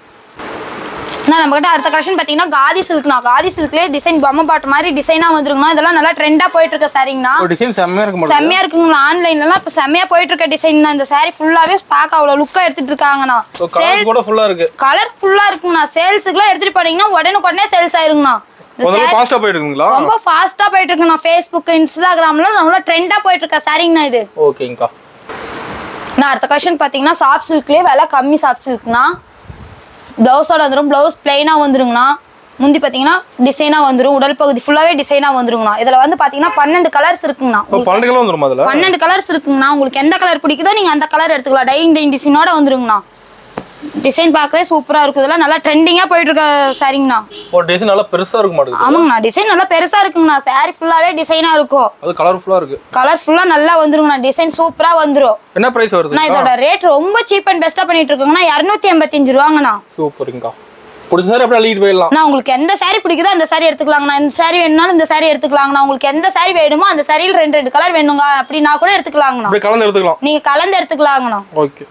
அண்ணா நம்ம கிட்ட அடுத்த கலெக்ஷன் பார்த்தீங்கன்னா காதி சில்க்ண்ணா காதி சில்க்லேயே டிசைன் பொம்மை பாட்டு மாதிரி டிசைனாக வந்துருங்கண்ணா இதெல்லாம் நல்லா ட்ரெண்டாக போயிட்டு இருக்க சாரிங்கண்ணா ஒரு டிசைன் செம்மையா இருக்க மாட்டேங்குது செம்மையா இருக்குங்களா ஆன்லைன்லலாம் இப்போ செம்மையா போயிட்டு இருக்க டிசைன் தான் இந்த saree ஃபுல்லாவே பார்க்க அவ்வளோ லுக்காக எடுத்துட்டு இருக்காங்கண்ணா கலர் கூட ஃபுல்லா இருக்கு கலர் ஃபுல்லா இருக்குங்கண்ணா சேல்ஸுக்குலாம் எடுத்துட்டு போனீங்கன்னா உடனுக்குடனே சேல்ஸ் ஆயிருங்கண்ணா இந்த முதல்ல saree ஃபாஸ்டா போயிட்டு இருக்குங்களா ரொம்ப ஃபாஸ்டா போயிட்டு இருக்குண்ணா ஃபேஸ்புக் இன்ஸ்டாகிராம்ல நல்லா ட்ரெண்டா போயிட்டு இருக்க சாரிங்கண்ணா இது ஓகேங்கக்கா நான் அடுத்த கொஸ்டின் பார்த்தீங்கன்னா சாஃப்ட் சில்க்லேயே விலை கம்மி சாஃப்ட் சில்க்னா ப்ளவுஸோட வந்துடும் ப்ளவுஸ் பிளெயினாக வந்துருங்கண்ணா முந்தி பார்த்தீங்கன்னா டிசைனாக வந்துடும் உடல் பகுதி ஃபுல்லாகவே டிசைனாக வந்துருங்கண்ணா இதில் வந்து பார்த்தீங்கன்னா பன்னெண்டு கலர்ஸ் இருக்குங்கண்ணா இப்போ பன்னெண்டு கிலோ வந்துரும் அதுல பன்னெண்டு கலர்ஸ் இருக்குங்கண்ணா உங்களுக்கு எந்த கலர் பிடிக்குதோ நீங்கள் அந்த கலர் எடுத்துக்கலாம் டைங் டைங் டிசைனோட வந்துருங்கண்ணா டிசைன் பார்க்கவே சூப்பராக இருக்கும் இதெல்லாம் நல்லா ட்ரெண்டிங்காக போயிட்டு இருக்க சாரிங்கண்ணா ஒரு டிசைன் நல்லா பெருசா இருக்க மாட்டேங்குது ஆமாங்கண்ணா டிசைன் நல்லா பெருசாக இருக்குங்கண்ணா saree ஃபுல்லாகவே டிசைனாக இருக்கும் அது கலர்ஃபுல்லா இருக்கு கலர் ஃபுல்லாக நல்லா வந்துருங்கண்ணா டிசைன் சூப்பராக வந்துரும் என்ன பிரைஸ் வருது நான் இதோட ரேட் ரொம்ப சீப் அண்ட் பெஸ்ட்டாக பண்ணிட்டு இருக்கோங்கண்ணா இரநூத்தி எண்பத்தஞ்சு ரூபாங்கண்ணா சூப்பருங்கக்கா பிடிச்ச சாரி அப்படியே அள்ளிட்டு போயிடலாம் நான் உங்களுக்கு எந்த saree பிடிக்குதோ அந்த saree எடுத்துக்கலாங்கண்ணா இந்த saree வேணும்னாலும் இந்த saree எடுத்துக்கலாங்கண்ணா உங்களுக்கு எந்த saree வேணுமோ அந்த சாரியில் ரெண்டு ரெண்டு கலர் வேணுங்க அப்படின்னா கூட எடுத்துக்கலாங்கண்ணா அப்படியே கலந்து எடுத்துக்கலாம் நீங்கள் கலந்து எடுத்துக்கலாங்கண்ணா ஓகே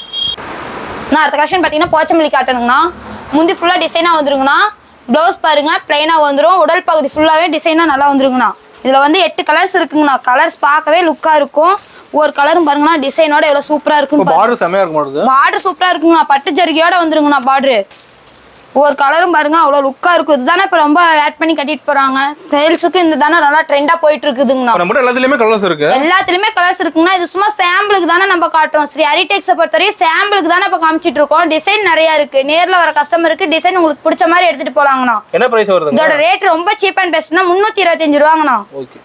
நான் அடுத்த கலெக்ஷன் பார்த்தீங்கன்னா போச்சமல்லி காட்டணுங்கண்ணா முந்தி ஃபுல்லாக டிசைனாக வந்துருங்கண்ணா ப்ளவுஸ் பாருங்க பிளைனாக வந்துடும் உடல் பகுதி ஃபுல்லாகவே டிசைனாக நல்லா வந்துருங்கண்ணா இதில் வந்து எட்டு கலர்ஸ் இருக்குங்கண்ணா கலர்ஸ் பார்க்கவே லுக்காக இருக்கும் ஒவ்வொரு கலரும் பாருங்கண்ணா டிசைனோட எவ்வளோ சூப்பராக இப்போ இருக்குன்னு பார்டர் செம்மையா இருக்க மாட்டேங்குது பார்டர் சூப்பராக இருக்குங்கண்ணா பட்டு ஜரிகையோட வந்துருங்கண்ணா பார்டரு ஒவ்வொரு கலரும் பாருங்க அவ்வளோ லுக்காக இருக்கும் இதுதானே இப்போ ரொம்ப ஆட் பண்ணி கட்டிட்டு போகிறாங்க சேல்ஸுக்கு இந்த தானே நல்லா ட்ரெண்டாக போயிட்டு இருக்குதுங்கண்ணா இப்போ நம்ம எல்லாத்துலயுமே கலர்ஸ் இருக்கு எல்லாத்துலயுமே கலர்ஸ் இருக்குங்கன்னா இது சும்மா சாம்பிளுக்கு தானே நம்ம காட்டுறோம் ஸ்ரீ ஹரிடெக்ஸை பொறுத்தவரையும் சாம்பிளுக்கு தானே இப்போ காமிச்சிட்டு இருக்கோம் டிசைன் நிறைய இருக்கு நேர்ல வர கஸ்டமருக்கு டிசைன் உங்களுக்கு பிடிச்ச மாதிரி எடுத்துட்டு போலாங்கண்ணா என்ன பிரைஸ் வருதுங்க இதோட ரேட் ரொம்ப சீப் அண்ட் பெஸ்ட்னா முந்நூற்றி இருபத்தஞ்சு ரூபாங்கண்ணா ஓகே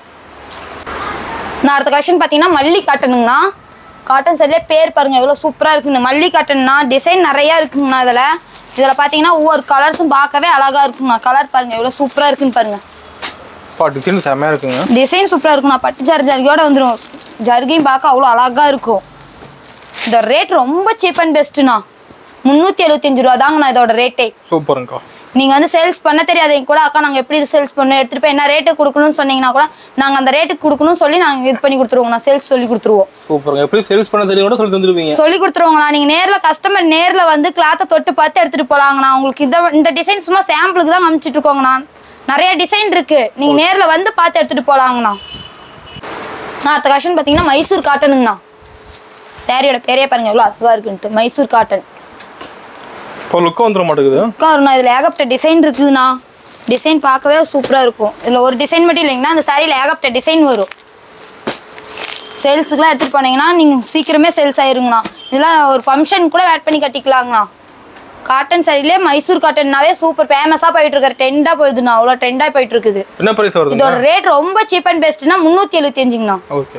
நான் அடுத்த கலெக்ஷன் பார்த்தீங்கன்னா மல்லி காட்டனுங்கண்ணா காட்டன் சரிலே பேர் பாருங்க எவ்வளோ சூப்பராக இருக்குங்க மல்லி காட்டன்னா டிசைன் நிறையா இருக்குங்கண்ணா இதில் இதில் பார்த்தீங்கன்னா ஒவ்வொரு கலர்ஸும் பார்க்கவே அழகா இருக்குங்கண்ணா கலர் பாருங்க எவ்வளோ சூப்பராக இருக்குன்னு பாருங்க பா டிசைன் செம்மையா இருக்குங்க டிசைன் சூப்பராக இருக்குண்ணா பட்டு ஜர் ஜர்கியோட வந்துடும் ஜர்கியும் பார்க்க அவ்வளோ அழகா இருக்கும் இதோட ரேட் ரொம்ப சீப் அண்ட் பெஸ்ட்டுண்ணா முந்நூற்றி எழுபத்தஞ்சு ரூபா தாங்கண்ணா இதோட ரேட்டே சூப்பருங்கக்கா நீங்கள் வந்து சேல்ஸ் பண்ண தெரியாதவங்க கூட அக்கா நாங்கள் எப்படி இது சேல்ஸ் பண்ணணும் எடுத்துகிட்டு போய் என்ன ரேட்டு கொடுக்கணும்னு சொன்னீங்கன்னா கூட நாங்கள் அந்த ரேட்டுக்கு கொடுக்கணும்னு சொல்லி நாங்கள் இது பண்ணி கொடுத்துருவோங்கண்ணா சேல்ஸ் சொல்லி கொடுத்துருவோம் சூப்பருங்க எப்படி சேல்ஸ் பண்ண தெரியும் கூட சொல்லி தந்துருவீங்க சொல்லி கொடுத்துருவோங்கண்ணா நீங்கள் நேரில் கஸ்டமர் நேரில் வந்து கிளாத்தை தொட்டு பார்த்து எடுத்துகிட்டு போகலாங்கண்ணா உங்களுக்கு இதை இந்த டிசைன் சும்மா சாம்பிளுக்கு தான் அனுப்பிச்சிட்டு இருக்கோங்கண்ணா நிறைய டிசைன் இருக்கு நீங்கள் நேரில் வந்து பார்த்து எடுத்துகிட்டு போகலாங்கண்ணா நான் அடுத்த கலெக்ஷன் பார்த்தீங்கன்னா மைசூர் காட்டனுங்கண்ணா சாரியோட பேரே பாருங்க எவ்வளோ அழகாக இருக்குன்ட்டு மைசூர் காட்டன் இப்போ லுக்கம் வந்துட மாட்டேங்குது உட்காருண்ணா இதில் ஏகப்பட்ட டிசைன் இருக்குதுண்ணா டிசைன் பார்க்கவே சூப்பராக இருக்கும் இதில் ஒரு டிசைன் மட்டும் இல்லைங்கன்னா அந்த சாரியில் ஏகப்பட்ட டிசைன் வரும் சேல்ஸுக்குலாம் எடுத்துகிட்டு போனீங்கன்னா நீங்கள் சீக்கிரமே சேல்ஸ் ஆயிருங்கண்ணா இதெல்லாம் ஒரு ஃபங்க்ஷன் கூட ஆட் பண்ணி கட்டிக்கலாங்கண்ணா காட்டன் சாரிலே மைசூர் காட்டன்னாவே சூப்பர் ஃபேமஸாக போயிட்டு இருக்காரு ட்ரெண்டாக போகுதுண்ணா அவ்வளோ ட்ரெண்டாக போயிட்டு இருக்குது என்ன பிரைஸ் வருதுங்க இதோட ரேட் ரொம்ப சீப் அண்ட் பெஸ்ட்னா முந்நூற்றி எழுபத்தஞ்சுங்கண்ணா ஓகே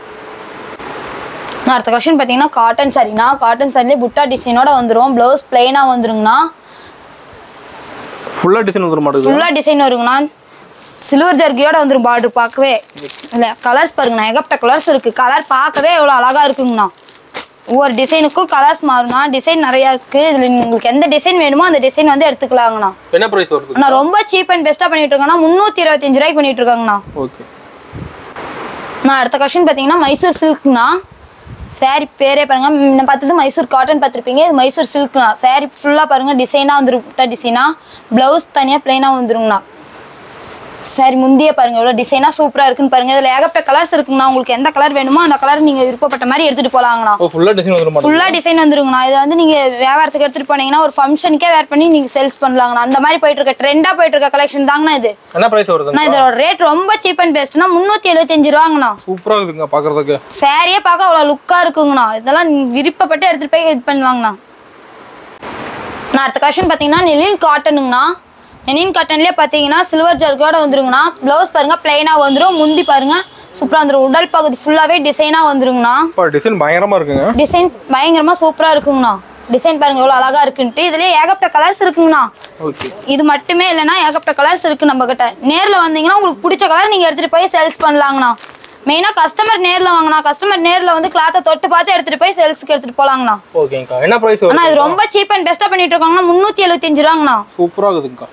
நான் அடுத்த கொஸ்டின் பார்த்தீங்கன்னா காட்டன் சாரிண்ணா காட்டன் சாரிலே புட்டா டிசைனோட வந்துடும் ப்ளவுஸ் பிளைனாக வந்துருங்கண்ணா ஃபுல்லா டிசைன் வந்துட மாட்டேங்குது ஃபுல்லாக டிசைன் வருங்கண்ணா சில்வர் ஜர்கியோட வந்துடும் பார்டர் பார்க்கவே இல்லை கலர்ஸ் பாருங்கண்ணா ஏகப்பட்ட கலர்ஸ் இருக்குது கலர் பார்க்கவே எவ்வளோ அழகாக இருக்குங்கண்ணா ஒவ்வொரு டிசைனுக்கும் கலர்ஸ் மாறும்ண்ணா டிசைன் நிறையா இருக்குது இதில் உங்களுக்கு எந்த டிசைன் வேணுமோ அந்த டிசைன் வந்து எடுத்துக்கலாங்கண்ணா என்ன பிரைஸ் வருது நான் ரொம்ப சீப் அண்ட் பெஸ்ட்டாக பண்ணிட்டு இருக்கேன்னா முந்நூற்றி இருபத்தஞ்சு ரூபாய்க்கு பண்ணிட்டு இருக்காங்கண்ணா ஓகே நான் அடுத்த கொஸ்டின் பார்த்தீங்கன்னா மைசூர் சில்க்ண்ணா saree பேரே பாருங்க முன்ன பார்த்தது மைசூர் காட்டன் பார்த்துருப்பீங்க இது மைசூர் சில்க்ண்ணா saree ஃபுல்லாக பாருங்க டிசைனாக வந்துரும் புட்டா டிசைனா ப்ளவுஸ் தனியாக பிளைனாக வந்துருங்கண்ணா saree முந்திய பாருங்க எவ்வளோ டிசைனாக சூப்பராக இருக்குன்னு பாருங்க இதில் ஏகப்பட்ட கலர்ஸ் இருக்குங்கண்ணா உங்களுக்கு எந்த கலர் வேணுமோ அந்த கலர் நீங்கள் விருப்பப்பட்ட மாதிரி எடுத்துகிட்டு போகலாங்கண்ணா ஓ ஃபுல்லா டிசைன் வந்துட மாட்டேங்குது ஃபுல்லாக டிசைன் வந்துருங்கண்ணா இதை வந்து நீங்கள் வியாபாரத்துக்கு எடுத்துகிட்டு போனீங்கன்னா ஒரு ஃபங்க்ஷனுக்கே வேர் பண்ணி நீங்கள் சேல்ஸ் பண்ணலாங்கண்ணா அந்த மாதிரி போயிட்டு இருக்க ட்ரெண்டாக போயிட்டு இருக்க கலெக்ஷன் தாங்கண்ணா இது என்ன பிரைஸ் வருதுங்க நான் இதோட ரேட் ரொம்ப சீப் அண்ட் பெஸ்ட்னா முந்நூற்றி எழுபத்தஞ்சு ரூபாங்கண்ணா சூப்பரா இருக்குதுங்க பாக்குறதுக்கு சாரியே பார்க்க அவ்வளோ லுக்காக இருக்குங்கண்ணா இதெல்லாம் நீ விருப்பப்பட்டு எடுத்துகிட்டு போய் இது பண்ணலாங்கண்ணா நான் அடுத்த கலெக்ஷன் பார்த்தீங்கன்னா நெலின் காட்டனுங்கண்ணா நெலின் காட்டன்லேயே பார்த்தீங்கன்னா சில்வர் ஜர்க்கோட வந்துருங்கண்ணா ப்ளவுஸ் பாருங்க பிளைனாக வந்துடும் முந்தி பாருங்க சூப்பரா வந்துரும் உடல் பகுதி ஃபுல்லாவே டிசைனா வந்துருங்கண்ணா இப்போ டிசைன் பயங்கரமா இருக்குங்க டிசைன் பயங்கரமா சூப்பரா இருக்குங்கண்ணா டிசைன் பாருங்க எவ்வளவு அழகா இருக்குன்ட்டு இதுலயே ஏகப்பட்ட கலர்ஸ் இருக்குங்கண்ணா ஓகே இது மட்டுமே இல்லைன்னா ஏகப்பட்ட கலர்ஸ் இருக்கு நம்ம கிட்ட நேர்ல வந்தீங்கன்னா உங்களுக்கு பிடிச்ச கலர் நீங்க எடுத்துட்டு போய் சேல்ஸ் பண்ணலாங்கண்ணா மெயினா கஸ்டமர் நேர்ல வாங்கினா கஸ்டமர் நேர்ல வந்து கிளாத்தை தொட்டு பார்த்து எடுத்துட்டு போய் சேல்ஸ்க்கு எடுத்துட்டு போலாங்கண்ணா ஓகேங்கக்கா என்ன ப்ரைஸ் ஆனா வருது இது ரொம்ப சீப் அண்ட் பெஸ்டா பண்ணிட்டு இருக்காங்கன்னா முந்நூத்தி எழுபத்தஞ்சு ரூபாங்கண்ணா சூப்பராக இருக்குதுங்கக்கா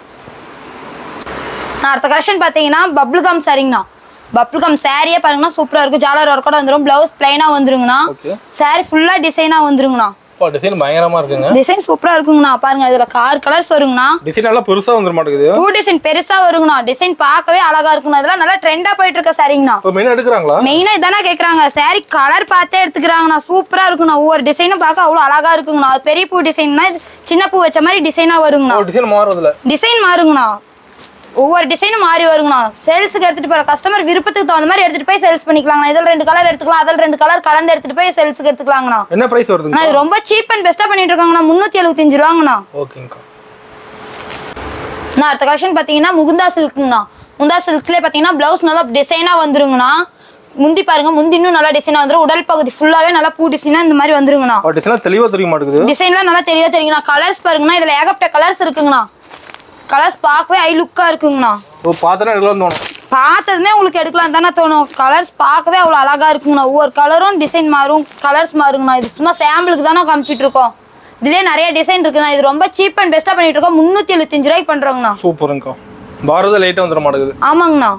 நான் அடுத்த கலெக்ஷன் பார்த்தீங்கன்னா பப்புள் கம் சாரிங்கண்ணா பப்புள் கம் சாரியே பாருங்கன்னா சூப்பரா இருக்கும் ஜாலர் ஒர்க்கோட வந்துரும் பிளவுஸ் பிளைனா வந்துருங்கண்ணா ஓகே சாரி ஃபுல்லா டிசைனா வந்துருங்கண்ணா இப்போ டிசைன் பயங்கரமா இருக்குங்க டிசைன் சூப்பரா இருக்குங்கண்ணா பாருங்க இதுல கார் கலர்ஸ் வருங்கண்ணா டிசைன் எல்லாம் பெருசா வந்துட மாட்டேங்குது பூ டிசைன் பெருசா வருங்கண்ணா டிசைன் பார்க்கவே அழகா இருக்குண்ணா இதெல்லாம் நல்லா ட்ரெண்டா போயிட்டு இருக்க சாரிங்கண்ணா இப்போ மெயினாக எடுக்கிறாங்களா மெயினா இதானே கேக்குறாங்க சாரி கலர் பார்த்தே எடுத்துக்கிறாங்கண்ணா சூப்பரா இருக்குண்ணா ஒவ்வொரு டிசைனும் பார்க்க அவ்வளோ அழகா இருக்குங்கண்ணா அது பெரிய பூ டிசைன்னா இது சின்ன பூ வச்ச மாதிரி டிசைனா வருங்கண்ணா ஒரு டிசைன் மாறுறதுல டிசைன் மாறுங்கண்ணா ஒவ்வொரு டிசைனும் மாறி வருங்கண்ணா சேல்ஸுக்கு எடுத்துட்டு போற கஸ்டமர் விருப்பத்துக்கு தகுந்த மாதிரி எடுத்துட்டு போய் சேல்ஸ் பண்ணிக்கலாங்கண்ணா இதில் ரெண்டு கலர் எடுத்துக்கலாம் அதில் ரெண்டு கலர் கலந்து எடுத்துட்டு போய் சேல்ஸுக்கு எடுத்துக்கலாங்கண்ணா என்ன ப்ரைஸ் வருதுங்க அண்ணா இது ரொம்ப சீப் அண்ட் பெஸ்ட்டாக பண்ணிட்டு இருக்காங்கண்ணா முந்நூற்றி எழுபத்தஞ்சு ரூபாங்கண்ணா ஓகேங்கக்கா நான் அடுத்த கலெக்ஷன் பார்த்தீங்கன்னா முகுந்தா சில்க்குங்கண்ணா முகுந்தா சில்க்ஸ்லேயே பார்த்தீங்கன்னா ப்ளவுஸ் நல்லா டிசைனாக வந்துருங்கண்ணா முந்தி பாருங்க முந்தி இன்னும் நல்லா டிசைனாக வந்துடும் உடல் பகுதி ஃபுல்லாகவே நல்லா பூ டிசைனாக இந்த மாதிரி வந்துருங்கண்ணா ஒரு டிசைன்லாம் தெளிவாக தெரிய மாட்டேங்குது டிசைன்லாம் நல்லா தெரியவே தெரியுங்கண்ணா கலர்ஸ் பாருங்கண்ணா இதில் ஏகப்பட்ட கலர்ஸ் இருக்குங்கண்ணா கலர்ஸ் பார்க்கவே ஐ லுக்காக இருக்குங்கண்ணா ஓ பார்த்தோன்னா எடுக்கலாம் தோணும் பார்த்ததுமே உங்களுக்கு எடுக்கலாம் தானே தோணும் கலர்ஸ் பார்க்கவே அவ்வளோ அழகா இருக்குங்கண்ணா ஒவ்வொரு கலரும் டிசைன் மாறும் கலர்ஸ் மாறுங்கண்ணா இது சும்மா சாம்பிளுக்கு தானே காமிச்சிட்டு இருக்கோம் இதுலேயே நிறைய டிசைன் இருக்குண்ணா இது ரொம்ப சீப் அண்ட் பெஸ்ட்டாக பண்ணிட்டு இருக்கோம் முந்நூற்றி எழுபத்தஞ்சு ரூபாய்க்கு பண்ணுறோங்கண்ணா சூப்பருங்கக்கா பாரத லைட்டாக வந்துட மாட்டேங்குது ஆமாங்கண்ணா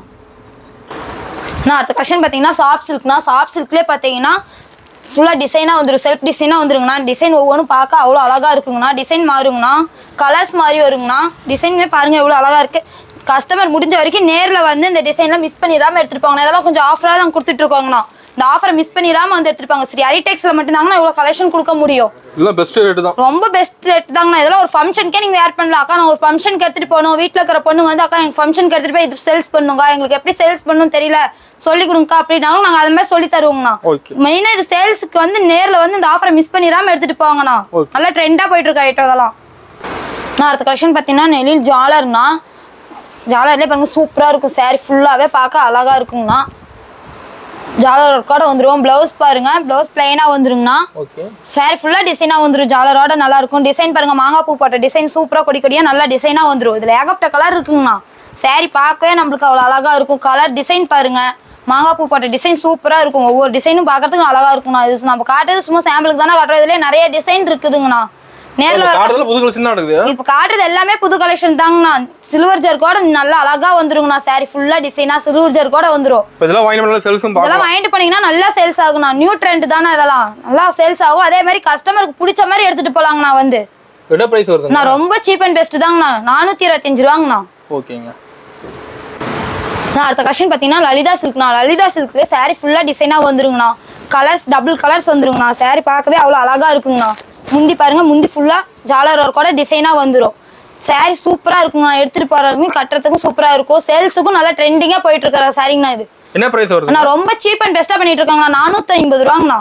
நான் அடுத்த கொஷின் பார்த்தீங்கன்னா சாஃப்ட் சில்க்னா சாஃப்ட் சில்க்லேயே பார்த்தீங்கன்னா ஃபுல்லாக டிசைனாக வந்துடும் செல்ஃப் டிசைனாக வந்துருங்கண்ணா டிசைன் ஒவ்வொன்றும் பார்க்க அவ்வளோ அழகாக இருக்குங்கண்ணா டிசைன் மாறுங்கண்ணா கலர்ஸ் மாறி வருங்கண்ணா டிசைனுமே பாருங்கள் எவ்வளோ அழகாக இருக்குது கஸ்டமர் முடிஞ்ச வரைக்கும் நேரில் வந்து இந்த டிசைன்லாம் மிஸ் பண்ணிடாமல் எடுத்துகிட்டு போங்கண்ணா இதெல்லாம் கொஞ்சம் ஆஃபராக தான் கொடுத்துட்ருக்கோங்கண்ணா இந்த ஆஃபரை மிஸ் பண்ணிடாமல் வந்து எடுத்துகிட்டு போங்க சரி அரிடெக்ஸில் மட்டும்தாங்கண்ணா இவ்வளோ கலெக்ஷன் கொடுக்க முடியும் இதெல்லாம் பெஸ்ட் ரேட்டு தான் ரொம்ப பெஸ்ட் ரேட் தாங்கண்ணா இதெல்லாம் ஒரு ஃபங்க்ஷனுக்கே நீங்கள் வேர் பண்ணலாம் அக்கா நான் ஒரு ஃபங்க்ஷனுக்கு எடுத்துகிட்டு போகணும் வீட்டில் இருக்கிற பொண்ணுங்க வந்து அக்கா எங்கள் ஃபங்க்ஷனுக்கு எடுத்துகிட்டு போய் இது சேல்ஸ் பண்ணுங்க எங்களுக்கு எப்படி சேல்ஸ் பண்ணணும் தெரியல சொல்லி கொடுங்கக்கா அப்படின்னாலும் நாங்கள் அது மாதிரி சொல்லி தருவோங்கண்ணா ஓகே மெயினாக இது சேல்ஸுக்கு வந்து நேரில் வந்து இந்த ஆஃபரை மிஸ் பண்ணிடாமல் எடுத்துகிட்டு போங்கண்ணா Okay. நல்லா ட்ரெண்டாக போயிட்டு இருக்க ஐட்டம் இதெல்லாம் நான் அடுத்த கலெக்ஷன் பார்த்தீங்கன்னா நெல்லில் ஜாலர்னா ஜாலர்லேயே பாருங்க சூப்பராக இருக்கும் saree ஃபுல்லாகவே பார்க்க அழகாக இருக்குங்கண்ணா ஜாலர் ஒர்க்கோட வந்துருவோம் ப்ளவுஸ் பாருங்க ப்ளவுஸ் பிளைனாக வந்துருங்கண்ணா ஓகே சாரி ஃபுல்லாக டிசைனாக வந்துடும் ஜாலரோட நல்லா இருக்கும் டிசைன் பாருங்க மாங்காய் பூ போட்ட டிசைன் சூப்பராக கொடி கொடியாக நல்லா டிசைனாக வந்துடும் இதில் ஏகப்பட்ட கலர் இருக்குங்கண்ணா சாரி பார்க்கவே நம்மளுக்கு அவ்வளோ அழகாக இருக்கும் கலர் டிசைன் பாருங்க மாங்காய் பூ போட்ட டிசைன் சூப்பராக இருக்கும் ஒவ்வொரு டிசைனும் பார்க்கறதுக்கு அழகாக இருக்கும்ண்ணா இது நம்ம காட்டுறது சும்மா சாம்பிளுக்கு தானே காட்டுறோம் இதுலேயே நிறைய டிசைன் இருக்குதுங்கண்ணா நேரில் வர காடுதல புது கலெக்ஷன் தான் நடக்குது இப்போ காட்டுறது எல்லாமே புது கலெக்ஷன் தாங்கண்ணா சில்வர் ஜர் கூட நல்லா அழகாக வந்துருங்கண்ணா சாரி ஃபுல்லாக டிசைனாக சில்வர் ஜர் கூட வந்துடும் இப்போ இதெல்லாம் வாங்கி நல்லா சேல்ஸும் இதெல்லாம் பார்க்கலாம் வாங்கிட்டு போனீங்கன்னா நல்லா சேல்ஸ் ஆகும்ண்ணா நியூ ட்ரெண்ட் தானே இதெல்லாம் நல்லா சேல்ஸ் ஆகும் அதே மாதிரி கஸ்டமருக்கு பிடிச்ச மாதிரி எடுத்துட்டு போலாங்கண்ணா வந்து என்ன ப்ரைஸ் வருதுங்க நான் ரொம்ப சீப் அண்ட் பெஸ்ட் தாங்கண்ணா நானூற்றி இருபத்தஞ்சு ரூபாங்கண்ணா ஓகேங்க நான் அடுத்த கஷன் பார்த்தீங்கன்னா லலிதா சில்க்ண்ணா லலிதா சில்க்லேயே saree ஃபுல்லாக டிசைனாக வந்துருங்கண்ணா கலர்ஸ் டபுள் கலர்ஸ் வந்துருங்கண்ணா saree பார்க்கவே அவ்வளோ அழகாக இருக்குங்கண்ணா முந்தி பாருங்க முந்தி ஃபுல்லாக ஜாலர் ஒர்க்கோட டிசைனாக வந்துடும் saree சூப்பராக இருக்குங்கண்ணா எடுத்துகிட்டு போகிறதுக்கும் கட்டுறதுக்கும் சூப்பராக இருக்கும் சேல்ஸுக்கும் நல்லா ட்ரெண்டிங்காக போயிட்டு இருக்கிற சாரிங்கண்ணா இது என்ன ப்ரைஸ் வருது அண்ணா ரொம்ப சீப் அண்ட் பெஸ்ட்டாக பண்ணிட்டு இருக்காங்கண்ணா நானூற்றி ஐம்பது ரூபாங்கண்ணா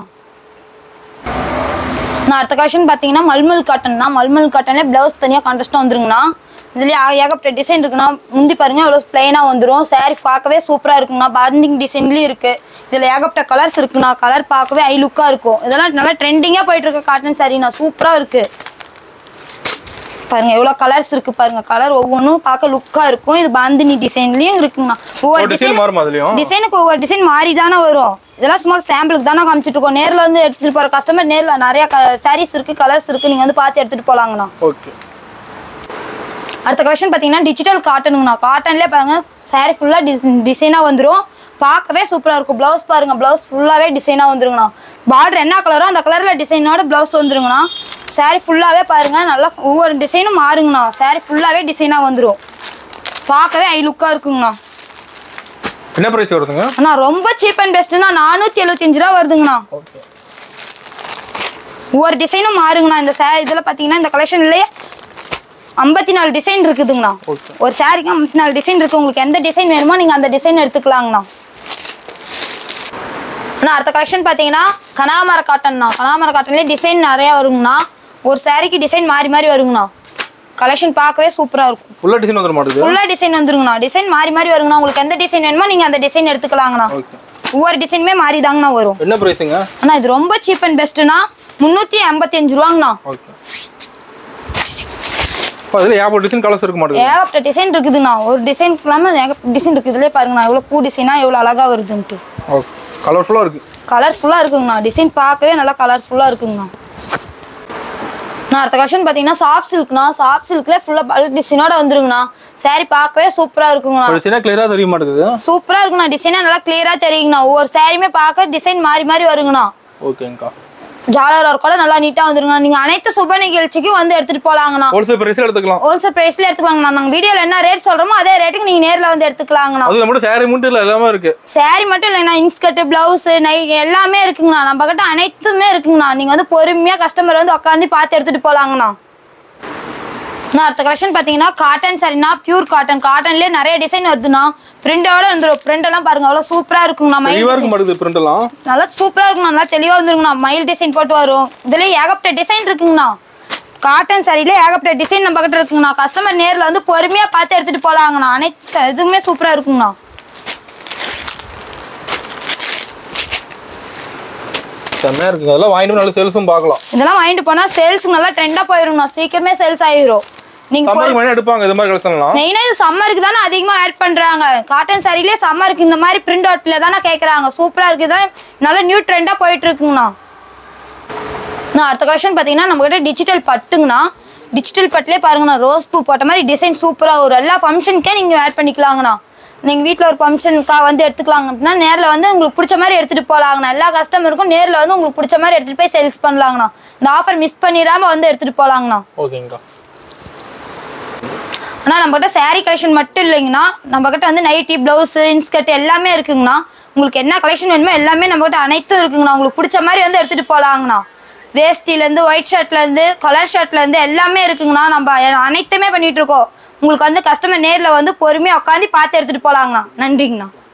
நான் அடுத்த கலெக்ஷன் பார்த்தீங்கன்னா மல்மல் காட்டன்னா மல்மல் காட்டன்லேயே ப்ளவுஸ் தனியாக கான்ட்ராஸ்ட்டாக வந்துருங்கண்ணா இதுலேயே ஏகப்பட்ட டிசைன் இருக்குண்ணா முந்தி பாருங்க அவ்வளோ பிளைனாக வந்துடும் saree பார்க்கவே சூப்பராக இருக்குங்கண்ணா பாண்டிங் டிசைன்லேயும் இருக்குது இதில் ஏகப்பட்ட கலர்ஸ் இருக்குண்ணா கலர் பார்க்கவே ஐ லுக்காக இருக்கும் இதெல்லாம் நல்லா ட்ரெண்டிங்காக போயிட்டு இருக்க காட்டன் சாரிண்ணா சூப்பராக இருக்குது பாருங்க எவ்வளோ கலர்ஸ் இருக்கு பாருங்க கலர் ஒவ்வொன்றும் பார்க்க லுக்காக இருக்கும் இது பாந்தினி டிசைன்லேயும் இருக்குங்கண்ணா ஒவ்வொரு ஒரு டிசைன் மாறுமா அதுலயும் டிசைனுக்கு ஒவ்வொரு டிசைன் மாறி தானே வரும் இதெல்லாம் சும்மா சாம்பிளுக்கு தானே காமிச்சிட்டு இருக்கோம் நேரில் வந்து எடுத்துட்டு போகிற கஸ்டமர் நேரில் நிறைய சாரீஸ் இருக்கு கலர்ஸ் இருக்கு நீங்கள் வந்து பார்த்து எடுத்துட்டு போலாங்கண்ணா ஓகே அடுத்த கலெக்ஷன் பார்த்தீங்கன்னா டிஜிட்டல் காட்டனுங்கண்ணா காட்டன்லேயே பாருங்க saree ஃபுல்லாக டிஸ் டிசைனாக வந்துடும் பார்க்கவே சூப்பராக இருக்கும் ப்ளவுஸ் பாருங்க ப்ளவுஸ் ஃபுல்லாகவே டிசைனாக வந்துருங்கண்ணா பார்டர் என்ன கலரோ அந்த கலரில் டிசைனோட ப்ளவுஸ் வந்துருங்கண்ணா saree ஃபுல்லாகவே பாருங்க நல்லா ஒவ்வொரு டிசைனும் மாறுங்கண்ணா saree ஃபுல்லாகவே டிசைனாக வந்துடும் பார்க்கவே ஐ லுக்காக இருக்குங்கண்ணா என்ன ப்ரைஸ் வருதுங்க அண்ணா ரொம்ப சீப் அண்ட் பெஸ்ட்டுண்ணா நானூற்றி எழுபத்தஞ்சு ரூபா வருதுங்கண்ணா ஓகே ஒவ்வொரு டிசைனும் மாறுங்கண்ணா இந்த சே இதில் பார்த்தீங்கன்னா இந்த கலெக்ஷன்லேயே ஐம்பத்தி நாலு டிசைன் இருக்குதுங்கண்ணா ஓகே ஒரு சாரிக்கு ஐம்பத்தி நாலு டிசைன் இருக்குது உங்களுக்கு எந்த டிசைன் வேணுமோ நீங்கள் அந்த டிசைன் எடுத்துக்கலாங்கண்ணா அண்ணா அடுத்த கலெக்ஷன் பார்த்தீங்கன்னா கனாமர காட்டன்ண்ணா கனாமர காட்டன்லேயே டிசைன் நிறையா வருங்கண்ணா ஒரு சாரிக்கு டிசைன் மாறி மாறி வருங்கண்ணா கலெக்ஷன் பார்க்கவே சூப்பராக இருக்கும் ஃபுல்லாக டிசைன் வந்துட மாட்டேங்குது ஃபுல்லாக டிசைன் வந்துருங்கண்ணா டிசைன் மாறி மாறி வருங்கண்ணா உங்களுக்கு எந்த டிசைன் வேணுமோ நீங்கள் அந்த டிசைன் எடுத்துக்கலாங்கண்ணா ஓகே ஒவ்வொரு டிசைனுமே மாறி தாங்கண்ணா வரும் என்ன ப்ரைஸுங்க அண்ணா இது ரொம்ப சீப் அண்ட் பெஸ்ட்டுண்ணா முந்நூற்றி எண்பத்தி அஞ்சு ரூபாங்கண்ணா ஓகே இப்போ அதில் ஏகப்பட்ட டிசைன் கலர்ஸ் இருக்க மாட்டேங்குது ஏகப்பட்ட டிசைன் இருக்குதுண்ணா ஒரு டிசைன் இல்லாமல் ஏகப்பட்ட டிசைன் இருக்குது இதுலேயே பாருங்கண்ணா எவ்வளோ பூ டிசைனாக எவ்வளோ அழகாக வருதுன்ட்டு ஓகே கலர்ஃபுல்லாக இருக்குது கலர்ஃபுல்லாக இருக்குங்கண்ணா டிசைன் பார்க்கவே நல்லா கலர்ஃபுல்லாக இருக்குங்கண்ணா நான் அடுத்த கலெக்ஷன் பார்த்தீங்கன்னா சாஃப்ட் சில்க்ண்ணா சாஃப்ட் சில்க்லேயே ஃபுல்லாக பல்க் டிசைனோட வந்துருங்கண்ணா saree பார்க்கவே சூப்பராக இருக்குங்கண்ணா ஒரு சின்ன கிளியராக தெரிய மாட்டேங்குது சூப்பராக இருக்குண்ணா டிசைனாக நல்லா கிளியராக தெரியுங்கண்ணா ஒவ்வொரு சாரியுமே பார்க்க டிசைன் மாறி மாறி வருங்கண்ணா ஓகேங்கக்கா ஜாலர் ஒர்க்கோட நல்லா நீட்டாக வந்துருங்கண்ணா நீங்கள் அனைத்து சுப நிகழ்ச்சிக்கும் வந்து எடுத்துகிட்டு போகலாங்கண்ணா ஹோல்சேல் ப்ரைஸில் எடுத்துக்கலாம் ஹோல்சேல் ப்ரைஸில் எடுத்துக்கலாங்கண்ணா நாங்கள் வீடியோவில் என்ன ரேட் சொல்கிறோமோ அதே ரேட்டுக்கு நீங்கள் நேரில் வந்து எடுத்துக்கலாங்கண்ணா அது நம்மகிட்ட சேரீ மட்டும் இல்லை எல்லாமே இருக்கு saree மட்டும் இல்லைங்கண்ணா இன்ஸ்கர்ட் பிளவுஸ் நை எல்லாமே இருக்குங்கண்ணா நம்ம கிட்ட அனைத்துமே இருக்குங்கண்ணா நீங்கள் வந்து பொறுமையாக கஸ்டமர் வந்து உட்காந்து பார்த்து எடுத்துகிட்டு போகலாங்கண்ணா நான் அடுத்த கலெக்ஷன் பார்த்தீங்கன்னா காட்டன் சரிண்ணா பியூர் காட்டன் காட்டன்லேயே நிறைய டிசைன் வருதுண்ணா பிரிண்டோட வந்துடும் பிரிண்ட் எல்லாம் பாருங்க அவ்வளோ சூப்பராக இருக்குங்கண்ணா மயில் தெளிவாக இருக்க மாட்டேங்குது print எல்லாம் நல்லா சூப்பராக இருக்குண்ணா நல்லா தெளிவாக வந்துருங்கண்ணா மயில் டிசைன் போட்டு வரும் இதுலேயே ஏகப்பட்ட டிசைன் இருக்குங்கண்ணா காட்டன் சாரியில ஏகப்பட்ட டிசைன் நம்ம கிட்ட இருக்குங்கண்ணா கஸ்டமர் நேரில் வந்து பொறுமையாக பார்த்து எடுத்துகிட்டு போகலாங்கண்ணா அனைத்து எதுவுமே சூப்பராக இருக்குங்கண்ணா செம்மையாக இருக்குங்க அதெல்லாம் வாங்கிட்டு போய் நல்ல சேல்ஸும் பார்க்கலாம் இதெல்லாம் வாங்கிட்டு போனால் சேல்ஸுக்கு நல்லா ட்ரெண்டாக போயிருங்கண்ணா சீக்கிரமே சேல்ஸ் ஆயிரும் நீங்கள் சம்மருக்கு மணி எடுப்பாங்க இது மாதிரி கலெக்ஷன்லாம் மெயினாக இது சம்மருக்கு தானே அதிகமாக ஆட் பண்ணுறாங்க காட்டன் சாரிலே சம்மருக்கு இந்த மாதிரி பிரிண்ட் அவுட்டில் தானே கேட்குறாங்க சூப்பராக இருக்குது தான் நல்ல நியூ ட்ரெண்டாக போயிட்டு இருக்குங்கண்ணா நான் அடுத்த கலெக்ஷன் பார்த்தீங்கன்னா நம்மகிட்ட டிஜிட்டல் பட்டுங்கண்ணா டிஜிட்டல் பட்டுலேயே பாருங்கண்ணா ரோஸ் பூ போட்ட மாதிரி டிசைன் சூப்பராக வரும் எல்லா ஃபங்க்ஷனுக்கே நீங்கள் ஆட் பண்ணிக்கலாங்கண்ணா நீங்கள் வீட்டில் ஒரு ஃபங்க்ஷனுக்கா வந்து எடுத்துக்கலாங்க அப்படின்னா நேரில் வந்து உங்களுக்கு பிடிச்ச மாதிரி எடுத்துகிட்டு போகலாங்கண்ணா எல்லா கஸ்டமருக்கும் நேரில் வந்து உங்களுக்கு பிடிச்ச மாதிரி எடுத்துகிட்டு போய் சேல்ஸ் பண்ணலாங்கண்ணா இந்த ஆஃபர் மிஸ் பண்ணிடாமல் வந்து எடுத்துகிட்டு போகலாங்கண்ணா ஓகேங்கக்கா ஆனால் நம்மகிட்ட saree கலெக்ஷன் மட்டும் இல்லைங்கண்ணா நம்மகிட்ட வந்து நைட்டி ப்ளவுஸு இன்ஸ்கர்ட் எல்லாமே இருக்குங்கண்ணா உங்களுக்கு என்ன கலெக்ஷன் வேணுமோ எல்லாமே நம்மகிட்ட அனைத்தும் இருக்குங்கண்ணா உங்களுக்கு பிடிச்ச மாதிரி வந்து எடுத்துகிட்டு போகலாங்கண்ணா வேஷ்டிலேருந்து ஒயிட் ஷர்ட்லேருந்து கலர் ஷர்ட்லேருந்து எல்லாமே இருக்குங்கண்ணா நம்ம அனைத்துமே பண்ணிகிட்டு இருக்கோம் உங்களுக்கு வந்து கஸ்டமர் நேரில் வந்து பொறுமையாக உட்காந்து பார்த்து எடுத்துகிட்டு போகலாங்கண்ணா நன்றிங்கண்ணா